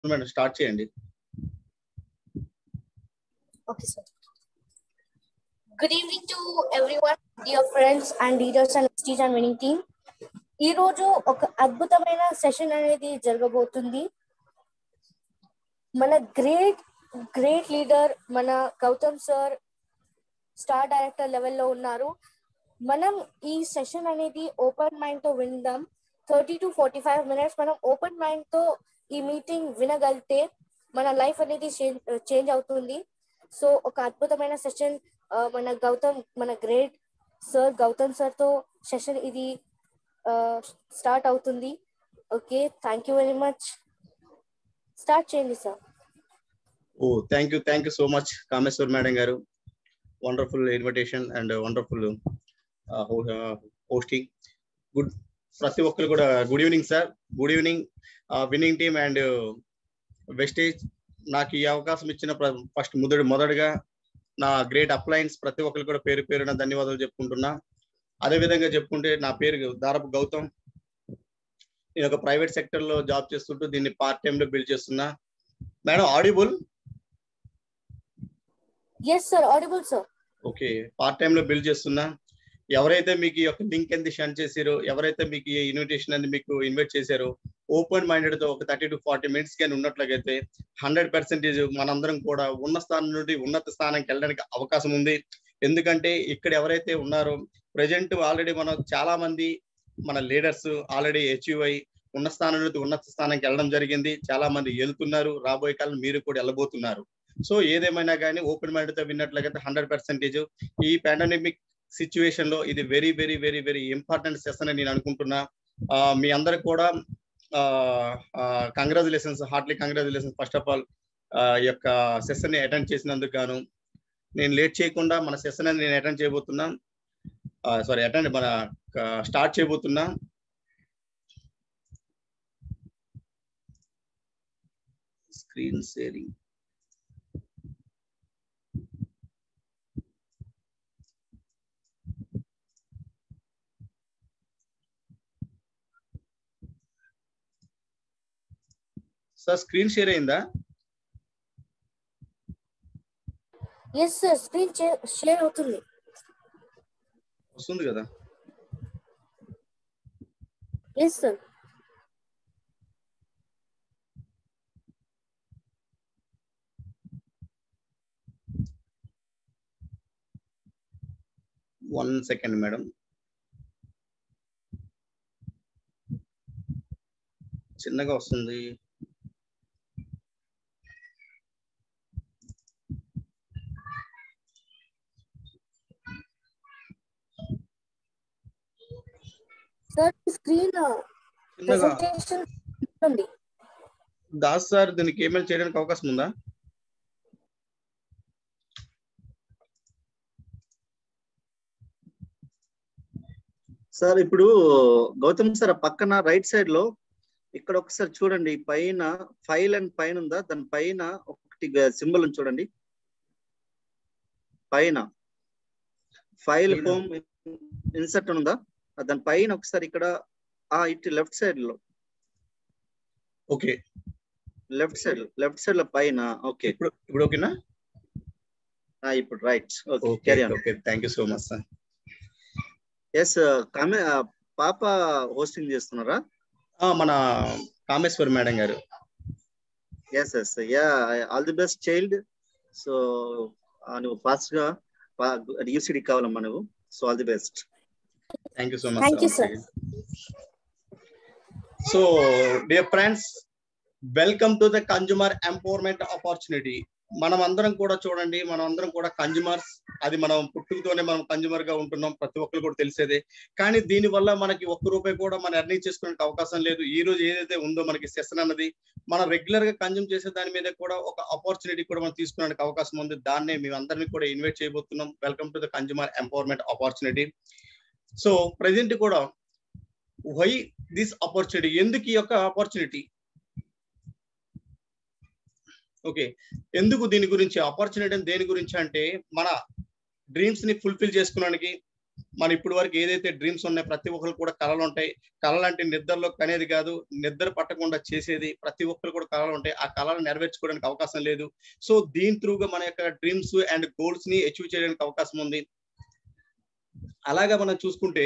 Madam start చేయండి Okay, sir. Good evening to everyone, dear friends and leaders and prestige and winning team. ఈ రోజు ఒక అద్భుతమైన session అనేది జరగబోతుంది మన గ్రేట్ గ్రేట్ లీడర్ మన గౌతమ్ సార్ స్టార్ డైరెక్టర్ లెవెల్లో ఉన్నారు మనం ఈ సెషన్ అనేది ఓపెన్ మైండ్ తో విందాం thirty to forty five minutes మనం ఓపెన్ మైండ్ తో ఈ మీటింగ్ వినగలితే మన లైఫ్ అనేది చేంజ్ అవుతుంది సో ఒక అద్భుతమైన సెషన్ మన గౌతమ్ మన గ్రేట్ సార్ గౌతమ్ సార్ తో సెషన్ ఇది స్టార్ట్ అవుతుంది okay thank you very much start చేయండి sir oh thank you thank you so much Kameshwar madam garu wonderful invitation and wonderful hosting good ప్రతి ఒక్కరు కూడా good evening sir good evening winning team and Vestige నాకు ఈ అవకాశం ఇచ్చిన first మొదటి మొదటగా నా గ్రేట్ అప్లయన్స్ ప్రతి ఒక్కరు కూడా పేరు పేరున ధన్యవాదాలు చెప్పుకుంటున్నా అదే విధంగా చెప్పుకుంటే నా పేరు దారపు గౌతమ్ నేను ఒక ప్రైవేట్ సెక్టర్ లో జాబ్ చేస్తుంటూ దీన్ని పార్ట్ టైం లో బిల్డ్ చేస్తున్నా madam audible yes sir audible sir okay part time లో బిల్డ్ చేస్తున్నా ఎవరైతే మీకు ఈ యొక్క లింక్ ఎంత సెండ్ చేసారో ఎవరైతే మీకు ఈ ఇన్విటేషన్ అనేది మీకు ఇన్వైట్ చేశారో ఓపెన్ మైండెడ్ తో ఒక థర్టీ టు ఫార్టీ మినిట్స్ కానీ ఉన్నట్లయితే హండ్రెడ్ పర్సెంటేజ్ మనందరం కూడా ఉన్న స్థానం నుండి ఉన్నత స్థానానికి వెళ్ళడానికి అవకాశం ఉంది ఎందుకంటే ఇక్కడ ఎవరైతే ఉన్నారో ప్రజెంట్ ఆల్రెడీ మనం చాలా మంది మన లీడర్స్ ఆల్రెడీ అచీవ్ అయి ఉన్న స్థానం నుండి ఉన్నత స్థానానికి వెళ్ళడం జరిగింది చాలా మంది వెళ్తున్నారు రాబోయే కాలం మీరు కూడా వెళ్ళబోతున్నారు సో ఏదేమైనా కానీ ఓపెన్ మైండ్ తో విన్నట్లయితే హండ్రెడ్ పర్సెంటేజ్ ఈ పాండమిక్ సిచ్యువేషన్ లో ఇది very very very very important session అని నేను అనుకుంటున్నా మీ అందరికి కూడా congratulations heartly congratulations first of all ఈ యొక్క సెషన్ ని అటెండ్ చేసినందుకు గాను నేను లేట్ చేయకుండా మన సెషన్ అని నేను అటెండ్ చేయబోతున్నా సారీ అటెండ్ మన స్టార్ట్ చేయబోతున్నా screen sharing sir screen share అయిందా ఎస్ సార్ స్క్రీన్ షేర్ అవుతుంది వస్తుంది కదా yes sir one second madam చిన్నగా వస్తుంది సార్ స్క్రీన్ చిన్నగా ప్రెజెంటేషన్ ఉంది దాస్ సార్ దీనికి ఏమైనా చేయడానికి అవకాశం ఉందా సార్ ఇప్పుడు గౌతమ్ సార్ పక్కన రైట్ సైడ్ లో ఇక్కడ ఒకసారి చూడండి పైన ఫైల్ అండ్ పైన ఉందా దాని పైన ఒకటి సింబల్ ఉంది చూడండి పైన ఫైల్ పైన. హోమ్ ఇన్సర్ట్ ఉందా దాని పైన ఒకసారి ఇక్కడ ఆ ఇటు లెఫ్ట్ సైడ్ లో okay left side left side లో పైన ఓకే ఇప్పుడు ఇప్పుడు ఓకేనా ఇప్పుడు right okay okay carry on okay thank you so much sir yes కామె పాప హోస్టింగ్ చేస్తున్నారా మన Kameshwar madam garu yes yes yeah all the best child so నువ్వు ఫాస్ట్ గా యూసిడి కావాలమ్మా నువ్వు so all the best thank you so Thank you, sir. Much so dear friends welcome to the consumer empowerment opportunity మనం అందరం కూడా చూడండి మనం అందరం కూడా కన్జ్యూమర్స్ అది మనం పుట్టుకతోనే మనం కన్జ్యూమర్ గా ఉంటున్నాం ప్రతి ఒక్కరు కూడా తెలిసేదే కానీ దీని వల్ల మనకి ఒక్క రూపాయి కూడా మనం ఎర్నింగ్ చేసుకునే అవకాశం లేదు ఈ రోజు ఏదైతే ఉందో మనకి సెషన్ అన్నది మనం రెగ్యులర్ గా కన్జ్యూమ్ చేసే దాని మీద కూడా ఒక ఆపర్చునిటీ కూడా మనం తీసుకునే అవకాశం ఉంది దాన్నే మేము అందరినీ కూడా ఇన్వైట్ చేయబోతున్నాం welcome to the consumer empowerment opportunity so present కూడా వై దిస్ ఆపర్చునిటీ ఎందుకు ఈ యొక్క ఆపర్చునిటీ ఓకే ఎందుకు దీని గురించి ఆపర్చునిటీ దేని గురించి అంటే మన డ్రీమ్స్ ని ఫుల్ఫిల్ చేసుకోవడానికి మన ఇప్పుడు వరకు ఏదైతే డ్రీమ్స్ ఉన్నాయో ప్రతి ఒక్కరు కూడా కళలు ఉంటాయి కళలు అంటే నిద్రలో కనేది కాదు నిద్ర పట్టకుండా చేసేది ప్రతి ఒక్కరు కూడా కళలు ఉంటాయి ఆ కళలు నెరవేర్చుకోవడానికి అవకాశం లేదు సో దీని త్రూగా మన యొక్క డ్రీమ్స్ అండ్ గోల్స్ ని అచీవ్ చేయడానికి అవకాశం ఉంది అలాగా మనం చూసుకుంటే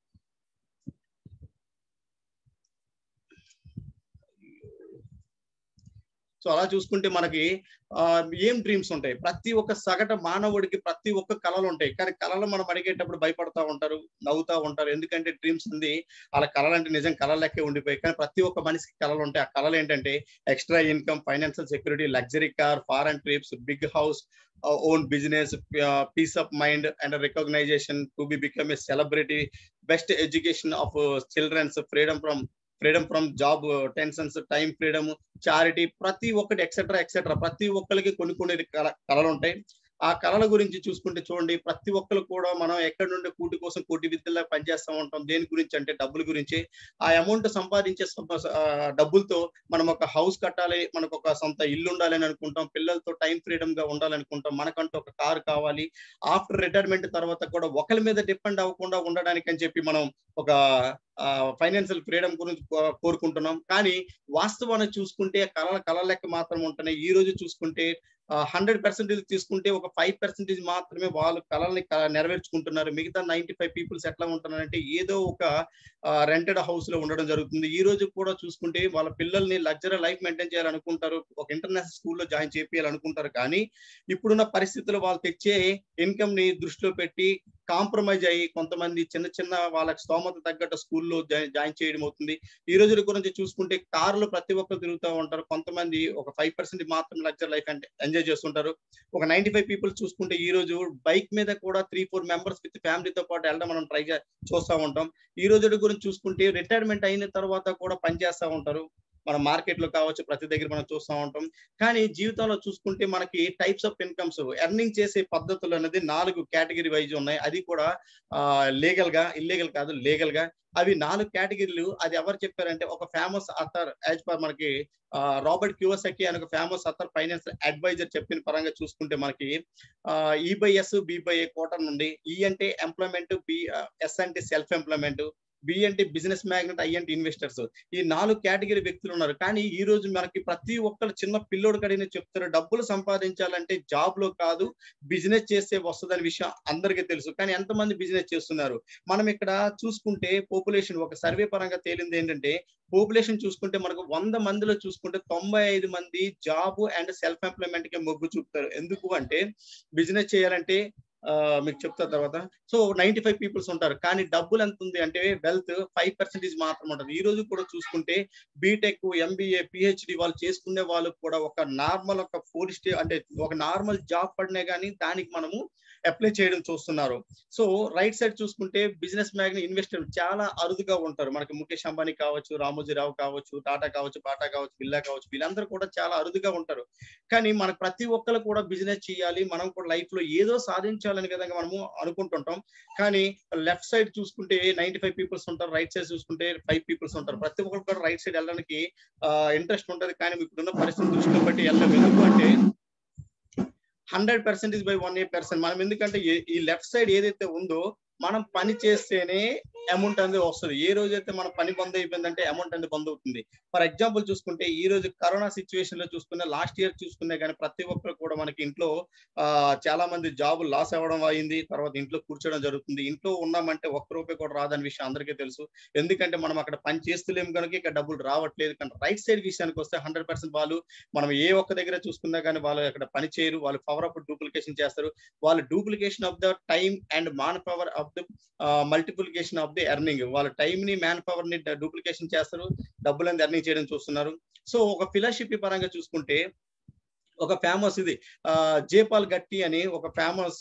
సో అలా చూసుకుంటే మనకి ఆ, ఏం డ్రీమ్స్ ఉంటాయి ప్రతి ఒక్క సగటు మానవుడికి ప్రతి ఒక్క కళలు ఉంటాయి కానీ కళలు మనం అడిగేటప్పుడు భయపడతా ఉంటారు నవ్వుతా ఉంటారు ఎందుకంటే డ్రీమ్స్ ఉంది వాళ్ళ కళలు అంటే నిజం కళల లెక్కే ఉండిపోయి కానీ ప్రతి ఒక్క మనిషికి కళలు ఉంటాయి ఆ కళలు ఏంటంటే extra income financial security luxury car foreign trips big house own business peace of mind and recognition to be become a celebrity best education of childrens freedom from freedom from job tensions time freedom charity ప్రతి ఒక్కటి etcetera etcetera ప్రతి ఒక్కరికి కొన్ని కొన్ని కళ కళలు ఉంటాయి ఆ కళల గురించి చూసుకుంటే చూడండి ప్రతి ఒక్కరు కూడా మనం ఎక్కడి నుండి కూటి కోసం కోటి విద్యలో పనిచేస్తూ ఉంటాం దేని గురించి అంటే డబ్బుల గురించి ఆ అమౌంట్ సంపాదించే సంప- ఆ డబ్బులతో మనం ఒక హౌస్ కట్టాలి మనకు ఒక సొంత ఇల్లు ఉండాలని అనుకుంటాం పిల్లలతో టైం ఫ్రీడమ్ గా ఉండాలనుకుంటాం మనకంటూ ఒక కారు కావాలి ఆఫ్టర్ రిటైర్మెంట్ తర్వాత కూడా ఒకరి మీద డిపెండ్ అవ్వకుండా ఉండడానికి అని చెప్పి మనం ఒక ఫైనాన్షియల్ ఫ్రీడమ్ గురించి కో- కోరుకుంటున్నాం కానీ వాస్తవాన్ని చూసుకుంటే కళ కళ లెక్క మాత్రం ఉంటున్నాయి ఈ రోజు చూసుకుంటే హండ్రెడ్ పర్సెంటేజ్ తీసుకుంటే ఒక ఫైవ్ పర్సెంటేజ్ మాత్రమే వాళ్ళు కళల్ని క- నెరవేర్చుకుంటున్నారు మిగతా నైన్టీ ఫైవ్ పీపుల్స్ ఎట్లా ఉంటున్నారంటే ఏదో ఒక రెంటెడ్ హౌస్ లో ఉండడం జరుగుతుంది ఈ రోజు కూడా చూసుకుంటే వాళ్ళ పిల్లల్ని లగ్జరీ లైఫ్ మెయింటైన్ చేయాలనుకుంటారు ఒక ఇంటర్నేషనల్ స్కూల్లో జాయిన్ చేయాలనుకుంటారు కానీ ఇప్పుడున్న పరిస్థితుల్లో వాళ్ళు తెచ్చే ఇన్కమ్ ని దృష్టిలో పెట్టి కాంప్రమైజ్ అయ్యి కొంతమంది చిన్న చిన్న వాళ్ళకి స్తోమత తగ్గట్టు స్కూల్లో జాయిన్ చేయడం అవుతుంది ఈ రోజుల గురించి చూసుకుంటే కార్లు ప్రతి ఒక్కరు తిరుగుతూ ఉంటారు కొంతమంది ఒక ఫైవ్ పర్సెంట్ మాత్రం లగ్జరీ లైఫ్ అంటే ఎంజాయ్ చేస్తుంటారు ఒక నైన్టీ ఫైవ్ పీపుల్ చూసుకుంటే ఈ రోజు బైక్ మీద కూడా త్రీ ఫోర్ మెంబర్స్ విత్ ఫ్యామిలీతో పాటు వెళ్ళడం మనం ట్రై చూస్తూ ఉంటాం ఈ రోజు గురించి చూసుకుంటే రిటైర్మెంట్ అయిన తర్వాత కూడా పనిచేస్తూ ఉంటారు మన మార్కెట్ లో కావచ్చు ప్రతి దగ్గర మనం చూస్తూ ఉంటాం కానీ జీవితంలో చూసుకుంటే మనకి టైప్స్ ఆఫ్ ఇన్కమ్స్ ఎర్నింగ్ చేసే పద్ధతులు అనేది నాలుగు కేటగిరీ వైజ్ ఉన్నాయి అది కూడా లీగల్ గా ఇల్లీగల్ కాదు లీగల్ గా అవి నాలుగు కేటగిరీలు అది ఎవరు చెప్పారంటే ఒక ఫేమస్ అథర్ యాజ్ పర్ మనకి రాబర్ట్ క్యూఎస్ఎకి అని ఒక ఫేమస్ అథర్ ఫైనాన్స్ అడ్వైజర్ చెప్పిన పరంగా చూసుకుంటే మనకి ఈ by S B by A కోటర్ నుండి ఈ అంటే ఎంప్లాయ్మెంట్ బి ఎస్ అంటే సెల్ఫ్ ఎంప్లాయ్మెంట్ బి అంటే బిజినెస్ మ్యాగ్నెట్ ఐ అంటే ఇన్వెస్టర్స్ ఈ నాలుగు కేటగిరీ వ్యక్తులు ఉన్నారు కానీ ఈ రోజు మనకి ప్రతి ఒక్కరు చిన్న పిల్లోడు కడిగిన చెప్తారు డబ్బులు సంపాదించాలంటే జాబ్ లో కాదు బిజినెస్ చేస్తే వస్తుందనే విషయం అందరికీ తెలుసు కానీ ఎంతమంది బిజినెస్ చేస్తున్నారు మనం ఇక్కడ చూసుకుంటే పాపులేషన్ ఒక సర్వే పరంగా తేలింది ఏంటంటే పాపులేషన్ చూసుకుంటే మనకు వంద మందిలో చూసుకుంటే తొంభై ఐదు మంది జాబ్ అండ్ సెల్ఫ్ ఎంప్లాయ్మెంట్ కి మొగ్గు చూపుతారు ఎందుకు అంటే బిజినెస్ చేయాలంటే మీకు చెప్తా తర్వాత సో నైన్టీ ఫైవ్ పీపుల్స్ ఉంటారు కానీ డబ్బులు ఎంత ఉంది అంటే వెల్త్ ఫైవ్ పర్సెంటేజ్ మాత్రం ఉంటుంది ఈ రోజు కూడా చూసుకుంటే బీటెక్ ఎంబీఏ పిహెచ్డి వాళ్ళు చేసుకునే వాళ్ళు కూడా ఒక నార్మల్ ఒక ఫోర్ స్టే అంటే ఒక నార్మల్ జాబ్ పడినా కానీ దానికి మనము అప్లై చేయడం చూస్తున్నారు సో రైట్ సైడ్ చూసుకుంటే బిజినెస్ మ్యాగ్ని ఇన్వెస్టర్ చాలా అరుదుగా ఉంటారు మనకి ముఖేష్ అంబానీ కావచ్చు రామోజీరావు కావచ్చు టాటా కావచ్చు బాటా కావచ్చు బిల్లా కావచ్చు వీళ్ళందరూ కూడా చాలా అరుదుగా ఉంటారు కానీ మనకు ప్రతి ఒక్కరు కూడా బిజినెస్ చేయాలి మనం కూడా లైఫ్ లో ఏదో సాధించాలనే విధంగా మనము అనుకుంటుంటాం కానీ లెఫ్ట్ సైడ్ చూసుకుంటే నైన్టీ ఫైవ్ పీపుల్స్ ఉంటారు రైట్ సైడ్ చూసుకుంటే ఫైవ్ పీపుల్స్ ఉంటారు ప్రతి ఒక్కరు కూడా రైట్ సైడ్ వెళ్ళడానికి ఇంట్రెస్ట్ ఉంటది కానీ ఇప్పుడున్న పరిస్థితి దృష్టిలో బట్టి వెళ్ళడం ఎందుకు అంటే hundred percentage by one A percent మనం ఎందుకంటే ఈ లెఫ్ట్ సైడ్ ఏదైతే ఉందో మనం పని చేస్తేనే అమౌంట్ అనేది వస్తుంది ఏ రోజైతే మన పని బంద్ అయిపోయిందంటే అమౌంట్ అనేది బంద్ అవుతుంది ఫర్ ఎగ్జాంపుల్ చూసుకుంటే ఈ రోజు కరోనా సిచ్యువేషన్ లో చూసుకునే లాస్ట్ ఇయర్ చూసుకునే కానీ ప్రతి ఒక్కరు కూడా మనకి ఇంట్లో ఆ చాలా మంది జాబ్ లాస్ అవ్వడం అయింది తర్వాత ఇంట్లో కూర్చోవడం జరుగుతుంది ఇంట్లో ఉన్నామంటే ఒక్క రూపాయి కూడా రాదని విషయం అందరికీ తెలుసు ఎందుకంటే మనం అక్కడ పని చేస్తలేము కనుక ఇక్కడ డబ్బులు రావట్లేదు కానీ రైట్ సైడ్ విషయానికి వస్తే హండ్రెడ్ పర్సెంట్ వాళ్ళు మనం ఏ ఒక్క దగ్గర చూసుకున్నా కానీ వాళ్ళు అక్కడ పని చేయరు వాళ్ళు పవర్ ఆఫ్ డూప్లికేషన్ చేస్తారు వాళ్ళు duplication of the time and man power of the multiplication of the earning వాళ్ళ టైం ని మ్యాన్ పవర్ ని డూప్లికేషన్ చేస్తారు డబ్బులని ఎర్నింగ్ చేయడం చూస్తున్నారు సో ఒక ఫిలాసఫీ పరంగా చూసుకుంటే ఒక ఫేమస్ ఇది జేపాల్ గట్టి అని ఒక ఫేమస్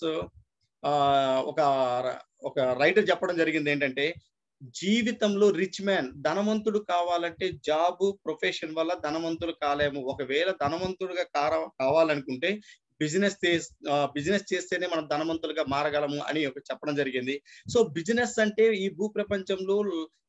ఒక ఒక రైటర్ చెప్పడం జరిగింది ఏంటంటే జీవితంలో రిచ్ మ్యాన్ ధనవంతుడు కావాలంటే జాబ్ ప్రొఫెషన్ వల్ల ధనవంతుడు కాలేము ఒకవేళ ధనవంతుడుగా కావాలనుకుంటే బిజినెస్ బిజినెస్ చేస్తేనే మనం ధనవంతులుగా మారగలము అని ఒక చెప్పడం జరిగింది సో బిజినెస్ అంటే ఈ భూ ప్రపంచంలో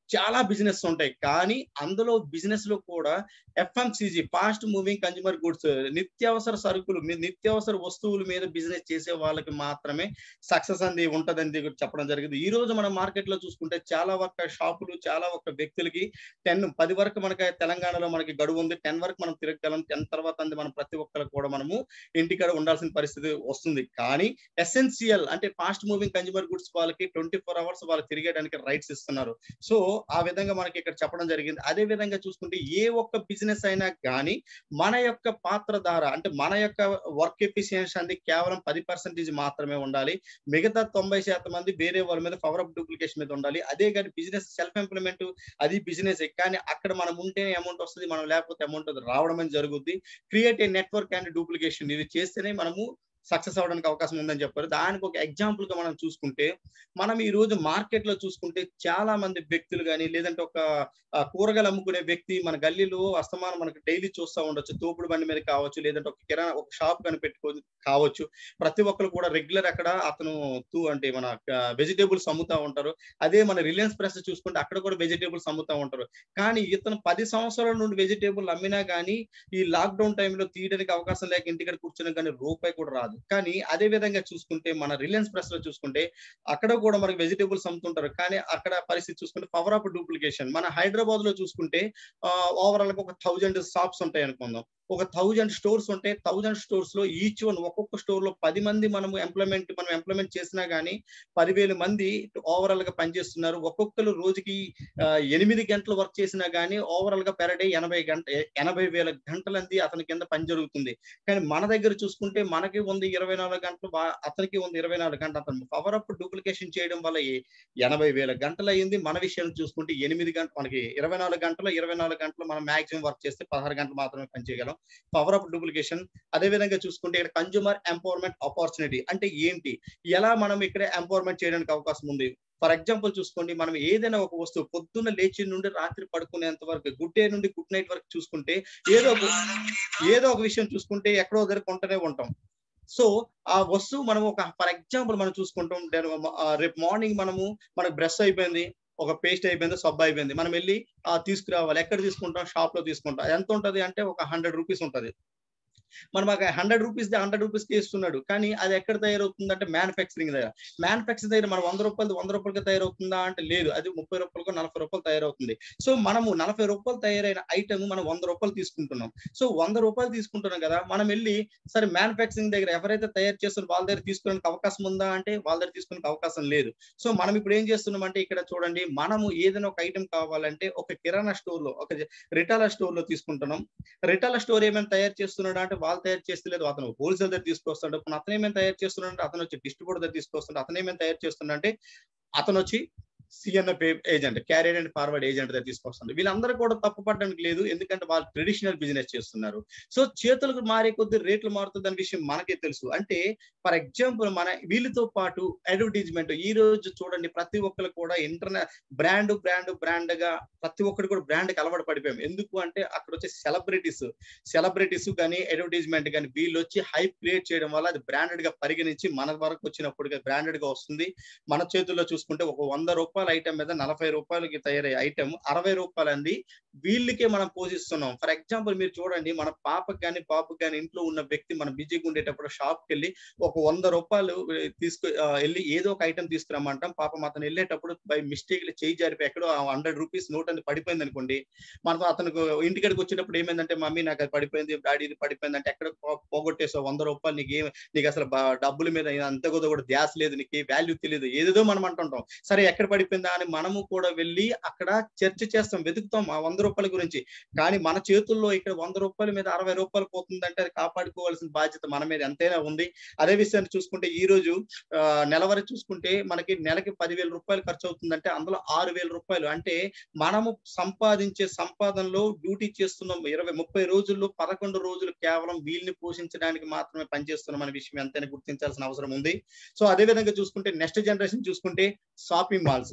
చాలా బిజినెస్ ఉంటాయి కానీ అందులో బిజినెస్ లో కూడా FMCG fast moving consumer goods నిత్యావసర సరుకులు మీ- నిత్యావసర వస్తువుల మీద బిజినెస్ చేసే వాళ్ళకి మాత్రమే సక్సెస్ అనేది ఉంటదని చెప్పడం జరిగింది ఈ రోజు మన మార్కెట్ లో చూసుకుంటే చాలా ఒక్క షాపులు చాలా ఒక్క వ్యక్తులకి టెన్ పది వరకు మనకి తెలంగాణలో మనకి గడువు ఉంది టెన్ వరకు మనం తిరగగలం టెన్ తర్వాత అంది మనం ప్రతి ఒక్కరికి కూడా మనము ఇంటికాడ ఉండాల్సిన పరిస్థితి వస్తుంది కానీ ఎసెన్షియల్ అంటే ఫాస్ట్ మూవింగ్ కన్జ్యూమర్ గుడ్స్ వాళ్ళకి ట్వంటీ ఫోర్ అవర్స్ వాళ్ళు తిరిగేయడానికి రైట్స్ ఇస్తున్నారు సో ఆ విధంగా మనకి ఇక్కడ చెప్పడం జరిగింది అదే విధంగా చూసుకుంటే ఏ ఒక్క బిజినెస్ అయినా కానీ మన యొక్క పాత్రధార అంటే మన యొక్క వర్క్ ఎఫిషియన్సీ అనేది కేవలం పది పర్సెంటేజ్ మాత్రమే ఉండాలి మిగతా తొంభై శాతం మంది వేరే వాళ్ళ మీద పవర్ ఆఫ్ డూప్లికేషన్ మీద ఉండాలి అదే కానీ బిజినెస్ సెల్ఫ్ ఎంప్లాయ్మెంట్ అది బిజినెస్ కానీ అక్కడ మనం ఉంటేనే అమౌంట్ వస్తుంది మనం లేకపోతే అమౌంట్ రావడం అనేది జరుగుద్ది create a network and duplication ఇది చేస్తేనే మనము సక్సెస్ అవడానికి అవకాశం ఉందని చెప్పారు దానికి ఒక ఎగ్జాంపుల్ గా మనం చూసుకుంటే మనం ఈ రోజు మార్కెట్ లో చూసుకుంటే చాలా మంది వ్యక్తులు కానీ లేదంటే ఒక ఆ, కూరగాయలు అమ్ముకునే వ్యక్తి మన గల్లీలో అస్తమానం మనకు డైలీ చూస్తూ ఉండొచ్చు తోపుడు బండి మీద కావచ్చు లేదంటే ఒక కిరాణా ఒక షాప్ కానీ పెట్టుకో కావచ్చు ప్రతి ఒక్కరు కూడా రెగ్యులర్ అక్కడ అతను తూ అంటే మన వెజిటేబుల్స్ అమ్ముతా ఉంటారు అదే మన రిలయన్స్ ప్రెస్ చూసుకుంటే అక్కడ కూడా వెజిటేబుల్స్ అమ్ముతా ఉంటారు కానీ ఇతను పది సంవత్సరాల నుండి వెజిటేబుల్ అమ్మినా కానీ ఈ లాక్డౌన్ టైంలో తీయడానికి అవకాశం లేక ఇంటికి కూర్చొని కానీ రూపాయి కూడా రాదు కానీ అదే విధంగా చూసుకుంటే మన రిలయన్స్ ప్రెస్ లో చూసుకుంటే అక్కడ కూడా మనకి వెజిటేబుల్స్ అమ్ముతుంటారు కానీ అక్కడ పరిస్థితి చూసుకుంటే పవర్ ఆఫ్ డూప్లికేషన్ మన హైదరాబాద్ లో చూసుకుంటే ఓవరాల్ గా ఒక థౌజండ్ షాప్స్ ఉంటాయి అనుకుందాం ఒక థౌజండ్ స్టోర్స్ ఉంటాయి థౌజండ్ స్టోర్స్ లో ఈచ్ వన్ ఒక్కొక్క స్టోర్ లో పది మంది మనము ఎంప్లాయ్మెంట్ మనం ఎంప్లాయ్మెంట్ చేసినా గానీ పదివేల మంది ఓవరాల్ గా పనిచేస్తున్నారు ఒక్కొక్కరు రోజుకి ఆ, ఎనిమిది గంటలు వర్క్ చేసినా గానీ ఓవరాల్ గా పెర్ డే ఎనభై గంట ఎనభై వేల గంటలంది అతని కింద పని జరుగుతుంది కానీ మన దగ్గర చూసుకుంటే మనకి ఉంది ఇరవై నాలుగు గంటలు బా- అతనికి ఉంది ఇరవై నాలుగు గంటలు అతను పవర్ అప్ డూప్లికేషన్ చేయడం వల్ల ఏ- ఎనభై వేల గంటలు అయ్యింది మన విషయం చూసుకుంటే ఎనిమిది గంటలు మనకి ఇరవై నాలుగు గంటలు ఇరవై నాలుగు గంటలు మనం మాక్సిమం వర్క్ చేస్తే పదహారు గంటలు మాత్రమే పని చేయగలం పవర్ ఆఫ్ డూప్లికేషన్ అదే విధంగా చూసుకుంటే ఇక్కడ కన్జ్యూమర్ ఎంపవర్మెంట్ ఆపర్చునిటీ అంటే ఏంటి ఎలా మనం ఇక్కడ ఎంపవర్మెంట్ చేయడానికి అవకాశం ఉంది ఫర్ ఎగ్జాంపుల్ చూసుకోండి మనం ఏదైనా ఒక వస్తువు పొద్దున్న లేచి నుండి రాత్రి పడుకునేంత వరకు గుడ్ డే నుండి గుడ్ నైట్ వరకు చూసుకుంటే ఏదో ఒక ఏదో ఒక విషయం చూసుకుంటే ఎక్కడో దగ్గర కొంటనే ఉంటాం సో ఆ వస్తువు మనం ఒక ఫర్ ఎగ్జాంపుల్ మనం చూసుకుంటాం దాని మ- ఆ రేపు మార్నింగ్ మనము మనకు బ్రష్ అయిపోయింది ఒక పేస్ట్ అయిపోయింది సబ్బు అయిపోయింది మనం వెళ్ళి ఆ తీసుకురావాలి ఎక్కడ తీసుకుంటాం షాప్ లో తీసుకుంటాం అది ఎంత ఉంటది అంటే ఒక హండ్రెడ్ రూపీస్ ఉంటది మనం ఒక హండ్రెడ్ రూపీస్ హండ్రెడ్ రూపీస్ కి ఇస్తున్నాడు కానీ అది ఎక్కడ తయారవుతుంది అంటే మ్యానుఫ్యాక్చరింగ్ దగ్గర మ్యానుఫ్యాక్చరింగ్ దగ్గర మనం వంద రూపాయలు వంద రూపాయలకి తయారవుతుందా అంటే లేదు అది ముప్పై రూపాయలకు నలభై రూపాయలు తయారవుతుంది సో మనము నలభై రూపాయలు తయారైన ఐటమ్ మనం వంద రూపాయలు తీసుకుంటున్నాం సో వంద రూపాయలు తీసుకుంటున్నాం కదా మనం వెళ్ళి సరే మ్యానుఫ్యాక్చరింగ్ దగ్గర ఎవరైతే తయారు చేస్తున్నారో వాళ్ళ దగ్గర తీసుకోవడానికి అవకాశం ఉందా అంటే వాళ్ళ దగ్గర తీసుకోవడానికి అవకాశం లేదు సో మనం ఇప్పుడు ఏం చేస్తున్నాం అంటే ఇక్కడ చూడండి మనము ఏదైనా ఒక ఐటమ్ కావాలంటే ఒక కిరాణా స్టోర్ లో ఒక రిటాల స్టోర్ లో తీసుకుంటున్నాం రిటాల స్టోర్ ఏమైనా తయారు చేస్తున్నాడా అంటే వాళ్ళు తయారు చేస్తలేదు అతను హోల్సేల్ దగ్గర తీసుకొస్తాడు ఇప్పుడు అతను ఏమైనా తయారు చేస్తున్నాడు అంటే అతను వచ్చి డిస్ట్రిబ్యూటర్ దగ్గర తీసుకొస్తాడు అతను ఏమైనా తయారు చేస్తున్నాడు అంటే అతను వచ్చి CNF agent carrier and forward agent దగ్గర తీసుకొస్తుంది వీళ్ళందరూ కూడా తప్పు పడడానికి లేదు ఎందుకంటే వాళ్ళు ట్రెడిషనల్ బిజినెస్ చేస్తున్నారు సో చేతులకు మారే కొద్ది రేట్లు మారుతుంది అనే విషయం మనకే తెలుసు అంటే ఫర్ ఎగ్జాంపుల్ మన వీళ్ళతో పాటు అడ్వర్టైజ్మెంట్ ఈ రోజు చూడండి ప్రతి ఒక్కరు కూడా ఇంటర్నెట్ బ్రాండ్ బ్రాండ్ బ్రాండ్ గా ప్రతి ఒక్కరు కూడా బ్రాండ్ కి అలవాటు పడిపోయాం ఎందుకు అంటే అక్కడ వచ్చే సెలబ్రిటీస్ సెలబ్రిటీస్ కానీ అడ్వర్టైజ్మెంట్ కానీ వీళ్ళు వచ్చి హైప్ క్రియేట్ చేయడం వల్ల అది బ్రాండెడ్ గా పరిగణించి మన వరకు వచ్చినప్పుడు బ్రాండెడ్ గా వస్తుంది మన చేతుల్లో చూసుకుంటే ఒక వంద రూపాయల ఐటమ్ మీద నలభై రూపాయలకి తయారయ్యే ఐటమ్ అరవై రూపాయలు అంది వీళ్ళకే మనం పోషిస్తున్నాం ఫర్ ఎగ్జాంపుల్ మీరు చూడండి మన పాపకి కానీ బాబుకి కానీ ఇంట్లో ఉన్న వ్యక్తి మనం బిజీగా ఉండేటప్పుడు షాప్ కి వెళ్ళి ఒక వంద రూపాయలు తీసుకు ఆ, వెళ్ళి ఏదో ఒక ఐటమ్ తీసుకురమ్మంటాం పాపం అతను వెళ్ళేటప్పుడు బై మిస్టేక్ చేయి జారిపి ఎక్కడో హండ్రెడ్ రూపీస్ నోట్ అనేది పడిపోయింది అనుకోండి మనతో అతనికి ఇంటికాడికి వచ్చేటప్పుడు ఏమైందంటే మమ్మీ నాకు అది పడిపోయింది డాడీ ఇది పడిపోయింది అంటే ఎక్కడ పో- పోగొట్టేసావు వంద రూపాయలు నీకు ఏం నీకు అసలు బా- డబ్బుల మీద అంత కూడా కూడా ధ్యాస లేదు నీకు వాల్యూ తెలియదు ఏదేదో మనం అంటుంటాం సరే ఎక్కడ పడిపోయిందా అని మనము కూడా వెళ్ళి అక్కడ చర్చ చేస్తాం వెతుకుతాం ఆ వంద రూపాయల గురించి కానీ మన చేతుల్లో ఇక్కడ వంద రూపాయల మీద అరవై రూపాయలు పోతుందంటే అది కాపాడుకోవాల్సిన బాధ్యత మన మీద ఎంతైనా ఉంది అదే విషయాన్ని చూసుకుంటే ఈ రోజు ఆ, నెలవారీ చూసుకుంటే మనకి నెలకి పదివేల రూపాయలు ఖర్చు అవుతుందంటే అందులో ఆరు వేల రూపాయలు అంటే మనము సంపాదించే సంపాదనలో డ్యూటీ చేస్తున్నాం ఇరవై ముప్పై రోజుల్లో పదకొండు రోజులు కేవలం వీళ్ళని పోషించడానికి మాత్రమే పనిచేస్తున్నాం అనే విషయం ఎంతైనా గుర్తించాల్సిన అవసరం ఉంది సో అదే విధంగా చూసుకుంటే నెక్స్ట్ జనరేషన్ చూసుకుంటే shopping malls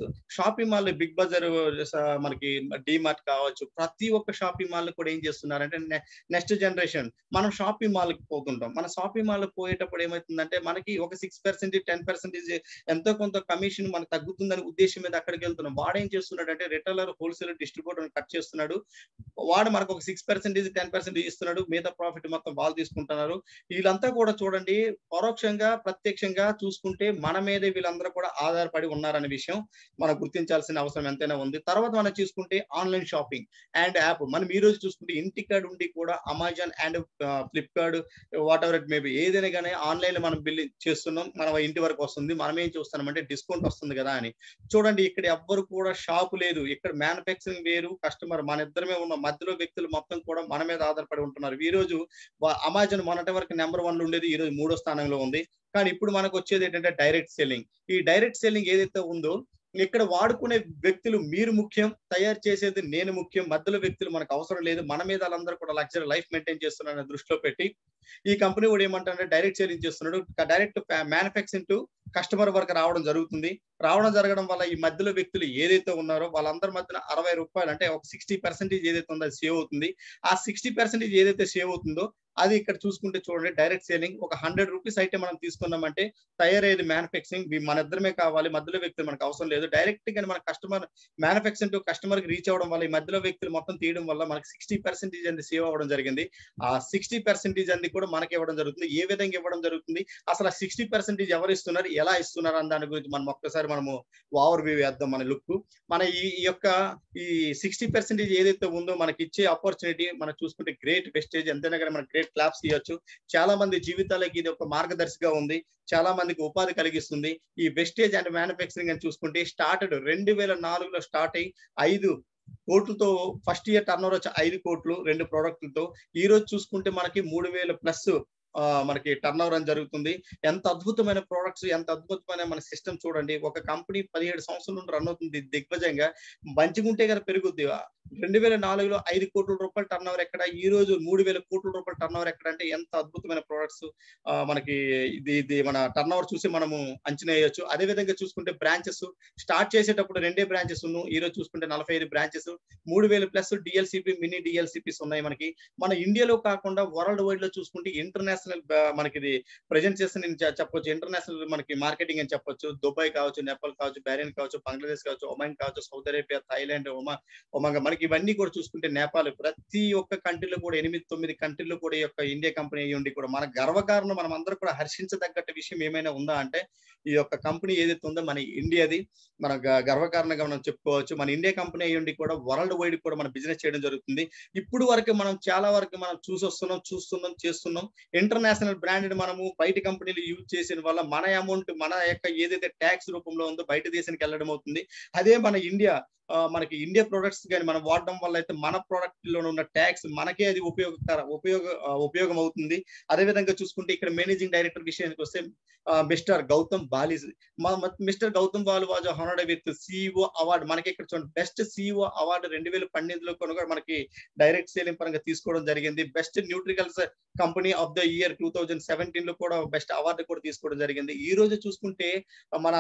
shopping mall Big Bazaar మనకి డిమార్ట్ కావచ్చు ప్రతి ఒక్క షాపింగ్ మాల్ కూడా ఏం చేస్తున్నారంటే నెక్స్ట్ జనరేషన్ మనం షాపింగ్ మాల్ కి పోతుంటాం మన షాపింగ్ మాల్ పోయేటప్పుడు ఏమవుతుందంటే మనకి ఒక సిక్స్ పర్సెంటేజ్ టెన్ పర్సెంటేజ్ ఎంతో కొంత కమిషన్ మనకు తగ్గుతుందని ఉద్దేశం మీద అక్కడికి వెళ్తున్నాం వాడు ఏం చేస్తున్నాడు అంటే రిటైలర్ హోల్సేల్ డిస్ట్రిబ్యూటర్ కట్ చేస్తున్నాడు వాడు మనకు ఒక సిక్స్ పర్సెంటేజ్ టెన్ పర్సెంటేజ్ ఇస్తున్నాడు మిగతా ప్రాఫిట్ మొత్తం వాళ్ళు తీసుకుంటున్నారు వీళ్ళంతా కూడా చూడండి పరోక్షంగా ప్రత్యక్షంగా చూసుకుంటే మన మీదే వీళ్ళందరూ కూడా ఆధారపడి ఉన్నారనే విషయం మనం గుర్తించాల్సిన అవసరం ఎంతైనా ఉంది తర్వాత మనం చూసుకుంటే ఆన్లైన్ షాపింగ్ అండ్ యాప్ మనం ఈ రోజు చూసుకుంటే ఇంటికాడ ఉండి కూడా Amazon and Flipkart whatever it maybe ఏదైనా కానీ ఆన్లైన్ లో మనం బిల్లింగ్ చేస్తున్నాం మన ఇంటి వరకు వస్తుంది మనం ఏం చూస్తున్నామంటే డిస్కౌంట్ వస్తుంది కదా అని చూడండి ఇక్కడ ఎవ్వరు కూడా షాప్ లేదు ఇక్కడ మ్యానుఫ్యాక్చరింగ్ వేరు కస్టమర్ మన ఇద్దరమే ఉన్న మధ్యలో వ్యక్తులు మొత్తం కూడా మన మీద ఆధారపడి ఉంటున్నారు ఈ రోజు అమెజాన్ మొన్నటి వరకు నెంబర్ వన్ ఉండేది ఈ రోజు మూడో స్థానంలో ఉంది కానీ ఇప్పుడు మనకు వచ్చేది ఏంటంటే డైరెక్ట్ సెల్లింగ్ ఈ డైరెక్ట్ సెల్లింగ్ ఏదైతే ఉందో ఇక్కడ వాడుకునే వ్యక్తులు మీరు ముఖ్యం తయారు చేసేది నేను ముఖ్యం మధ్యలో వ్యక్తులు మనకు అవసరం లేదు మన మీద వాళ్ళందరూ కూడా లగ్జరీ లైఫ్ మెయింటైన్ చేస్తున్నారని దృష్టిలో పెట్టి ఈ కంపెనీ కూడా ఏమంటారంటే డైరెక్ట్ సేలింగ్ చేస్తున్నాడు డైరెక్ట్ మ్యానుఫ్యాక్చరింగ్ టు కస్టమర్ వరకు రావడం జరుగుతుంది రావడం జరగడం వల్ల ఈ మధ్యలో వ్యక్తులు ఏదైతే ఉన్నారో వాళ్ళందరి మధ్యన అరవై రూపాయలు అంటే ఒక సిక్స్టీ పర్సెంటేజ్ ఏదైతే ఉందో అది సేవ్ అవుతుంది ఆ సిక్స్టీ పర్సెంటేజ్ ఏదైతే సేవ్ అవుతుందో అది ఇక్కడ చూసుకుంటే చూడండి డైరెక్ట్ సేలింగ్ ఒక హండ్రెడ్ రూపీస్ అయితే మనం తీసుకున్నామంటే తయారయ్యేది మ్యానుఫ్యాక్చరింగ్ మన ఇద్దరమే కావాలి మధ్యలో వ్యక్తులు మనకు అవసరం లేదు డైరెక్ట్ గా మన కస్టమర్ మ్యానుఫ్యాక్చరింగ్ టు కస్టమర్ కి రీచ్ అవ్వడం వల్ల ఈ మధ్యలో వ్యక్తులు మొత్తం తీయడం వల్ల మనకి సిక్స్టీ పర్సెంటేజ్ అనేది సేవ్ అవ్వడం జరిగింది ఆ సిక్స్టీ పర్సెంటేజ్ అనేది కూడా మనకి ఇవ్వడం జరుగుతుంది ఏ విధంగా ఇవ్వడం జరుగుతుంది అసలు ఆ సిక్స్టీ పర్సెంటేజ్ ఎవరు ఇస్తున్నారు ఎలా ఇస్తున్నారు అన్న దాని గురించి మనం ఒక్కసారి మనము ఓవర్ వ్యూ వేద్దాం మన లుక్ మన ఈ యొక్క ఈ సిక్స్టీ పర్సెంటేజ్ ఏదైతే ఉందో మనకి ఇచ్చే ఆపర్చునిటీ మనం చూసుకుంటే గ్రేట్ వెస్టేజ్ ఎంతైనా కానీ మన గ్రేట్ క్లాప్స్ ఇవ్వచ్చు చాలా మంది జీవితాలకి ఇది ఒక మార్గదర్శిగా ఉంది చాలా మందికి ఉపాధి కలిగిస్తుంది ఈ వెస్టేజ్ అండ్ మ్యానుఫ్యాక్చరింగ్ అని చూసుకుంటే స్టార్టెడ్ రెండు వేల నాలుగులో స్టార్ట్ అయ్యి ఐదు కోట్లతో ఫస్ట్ ఇయర్ టర్న్ ఓవర్ వచ్చి ఐదు కోట్లు రెండు ప్రోడక్ట్లతో ఈ రోజు చూసుకుంటే మనకి మూడు వేల ప్లస్ మనకి టర్న్ ఓవర్ అని జరుగుతుంది ఎంత అద్భుతమైన ప్రోడక్ట్స్ ఎంత అద్భుతమైన మన సిస్టమ్ చూడండి ఒక కంపెనీ పదిహేడు సంవత్సరాల నుండి రన్ అవుతుంది దిగ్విజయంగా మంచిగుంటే కదా పెరుగుద్ది రెండు వేల నాలుగులో ఐదు కోట్ల రూపాయల టర్న్ ఓవర్ ఎక్కడ ఈ రోజు మూడు వేల కోట్ల రూపాయల టర్న్ ఓవర్ ఎక్కడ అంటే ఎంత అద్భుతమైన ప్రోడక్ట్స్ మనకి ఇది ఇది మన టర్న్ ఓవర్ చూసి మనము అంచనా వేయొచ్చు అదే విధంగా చూసుకుంటే బ్రాంచెస్ స్టార్ట్ చేసేటప్పుడు రెండే బ్రాంచెస్ ఉన్నాయి ఈ రోజు చూసుకుంటే నలభై ఐదు బ్రాంచెస్ మూడు వేల ప్లస్ డిఎల్సిపి మినీ డిఎల్సిపిస్ ఉన్నాయి మనకి మన ఇండియాలో కాకుండా వరల్డ్ వైడ్ లో చూసుకుంటే ఇంటర్నేషనల్ మనకి ఇది ప్రజెంట్ చేస్తే నేను చెప్పొచ్చు ఇంటర్నేషనల్ మనకి మార్కెటింగ్ అని చెప్పొచ్చు దుబాయ్ కావచ్చు నేపాల్ కావచ్చు బహ్రెయిన్ కావచ్చు బంగ్లాదేశ్ కావచ్చు ఒమాన్ కావచ్చు సౌదీ అరేబియా థైలాండ్ ఒమా ఒమాంగ మనకి ఇవన్నీ కూడా చూసుకుంటే నేపాల్ ప్రతి ఒక్క కంట్రీలో కూడా ఎనిమిది తొమ్మిది కంట్రీలో కూడా ఈ యొక్క ఇండియా కంపెనీ అయ్యి ఉండి కూడా మన గర్వకారణం మనం అందరూ కూడా హర్షించదగ్గట్టు విషయం ఏమైనా ఉందా అంటే ఈ యొక్క కంపెనీ ఏదైతే ఉందో మన ఇండియాది మన గర్వకారణంగా మనం చెప్పుకోవచ్చు మన ఇండియా కంపెనీ అయ్యి ఉండి కూడా వరల్డ్ వైడ్ కూడా మనం బిజినెస్ చేయడం జరుగుతుంది ఇప్పుడు వరకు మనం చాలా వరకు మనం చూసి వస్తున్నాం చూస్తున్నాం చేస్తున్నాం ఇంటర్నేషనల్ బ్రాండ్ మనము బయట కంపెనీలు యూజ్ చేసిన వల్ల మన అమౌంట్ మన యొక్క ఏదైతే ట్యాక్స్ రూపంలో ఉందో బయట దేశానికి వెళ్ళడం అవుతుంది అదే మన ఇండియా మనకి ఇండియా ప్రొడక్ట్స్ కానీ మనం వాడడం వల్ల అయితే మన ప్రోడక్ట్ లో ఉన్న ట్యాక్స్ మనకే అది ఉపయోగకర ఉపయోగ ఉపయోగం అవుతుంది అదే విధంగా చూసుకుంటే ఇక్కడ మేనేజింగ్ డైరెక్టర్ విషయానికి వస్తే mister Gautam Bali mister Gautam Balu was honoured with CEO award మనకి ఇక్కడ చూడండి బెస్ట్ సిఇఓ అవార్డు రెండు వేల పన్నెండులో కొనుగోలు మనకి డైరెక్ట్ సేలింగ్ పరంగా తీసుకోవడం జరిగింది best nutricals company of the year two thousand seventeen లో కూడా బెస్ట్ అవార్డు కూడా తీసుకోవడం జరిగింది ఈ రోజు చూసుకుంటే మన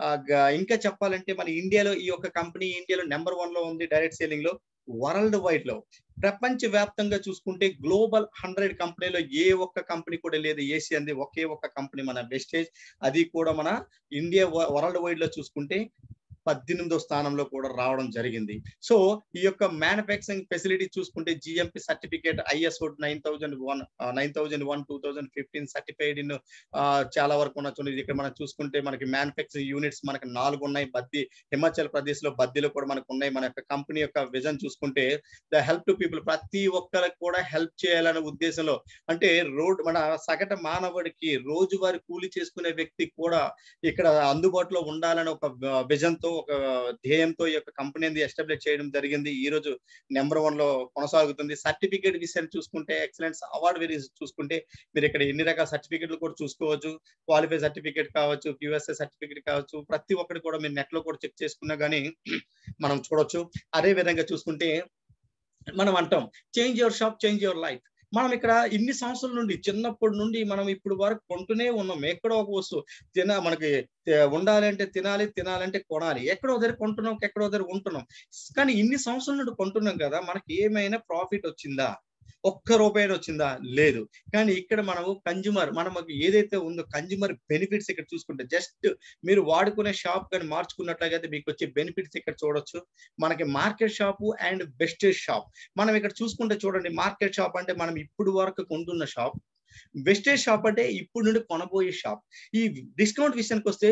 ఇంకా చెప్పాలంటే మన ఇండియాలో ఈ యొక్క కంపెనీ ఇండియాలో నెంబర్ వన్ లో ఉంది డైరెక్ట్ సేలింగ్ లో వరల్డ్ వైడ్ లో ప్రపంచ వ్యాప్తంగా చూసుకుంటే గ్లోబల్ హండ్రెడ్ కంపెనీలో ఏ ఒక్క కంపెనీ కూడా లేదు ఏషియన్ది ఒకే ఒక్క కంపెనీ మన వెస్టేజ్ అది కూడా మన ఇండియా వరల్డ్ వైడ్ లో చూసుకుంటే పద్దెనిమిదో స్థానంలో కూడా రావడం జరిగింది సో ఈ యొక్క మ్యానుఫ్యాక్చరింగ్ ఫెసిలిటీ చూసుకుంటే GMP certificate ISO nine thousand one nine thousand one two thousand fifteen certified in చాలా వరకు ఉన్న చూడండి ఇక్కడ మనం చూసుకుంటే మనకి మ్యానుఫ్యాక్చరింగ్ యూనిట్స్ మనకి నాలుగు ఉన్నాయి బద్ది హిమాచల్ ప్రదేశ్ లో బద్దిలో కూడా మనకు ఉన్నాయి మన యొక్క కంపెనీ యొక్క విజన్ చూసుకుంటే ద హెల్ప్ టు పీపుల్ ప్రతి ఒక్కరికి కూడా హెల్ప్ చేయాలనే ఉద్దేశంలో అంటే రోడ్ మన సగటు మానవుడికి రోజువారి కూలి చేసుకునే వ్యక్తి కూడా ఇక్కడ అందుబాటులో ఉండాలని ఒక విజన్ తో ఒక ధ్యేయంతో ఈ యొక్క కంపెనీని ఎస్టాబ్లిష్ చేయడం జరిగింది ఈ రోజు నెంబర్ వన్ లో కొనసాగుతుంది సర్టిఫికేట్ విషయాన్ని చూసుకుంటే ఎక్సలెన్స్ అవార్డు వేరి చూసుకుంటే మీరు ఇక్కడ ఎన్ని రకాల సర్టిఫికేట్లు కూడా చూసుకోవచ్చు క్వాలిఫై సర్టిఫికేట్ కావచ్చు క్యూఎస్ఏ సర్టిఫికేట్ కావచ్చు ప్రతి ఒక్కటి కూడా మీరు నెట్ లో కూడా చెక్ చేసుకున్నా గానీ మనం చూడొచ్చు అదే విధంగా చూసుకుంటే మనం అంటాం change your shop change your life మనం ఇక్కడ ఇన్ని సంవత్సరాల నుండి చిన్నప్పటి నుండి మనం ఇప్పుడు వరకు కొంటూనే ఉన్నాం ఎక్కడో ఒక వస్తువు తిన మనకి తే- ఉండాలి అంటే తినాలి తినాలంటే కొనాలి ఎక్కడో దగ్గర కొంటున్నాం ఎక్కడో దగ్గర ఉంటున్నాం కానీ ఇన్ని సంవత్సరాల నుండి కొంటున్నాం కదా మనకి ఏమైనా ప్రాఫిట్ వచ్చిందా ఒక్క రూపాయి వచ్చిందా లేదు కానీ ఇక్కడ మనము కన్జ్యూమర్ మనకి ఏదైతే ఉందో కన్జ్యూమర్ బెనిఫిట్స్ ఇక్కడ చూసుకుంటే జస్ట్ మీరు వాడుకునే షాప్ కానీ మార్చుకున్నట్లయితే మీకు వచ్చే బెనిఫిట్స్ ఇక్కడ చూడొచ్చు మనకి market shop and Vestige shop మనం ఇక్కడ చూసుకుంటే చూడండి మార్కెట్ షాప్ అంటే మనం ఇప్పుడు వరకు కొంటున్న షాప్ వెస్టేజ్ షాప్ అంటే ఇప్పుడు నుండి కొనబోయే షాప్ ఈ డిస్కౌంట్ విషయానికి వస్తే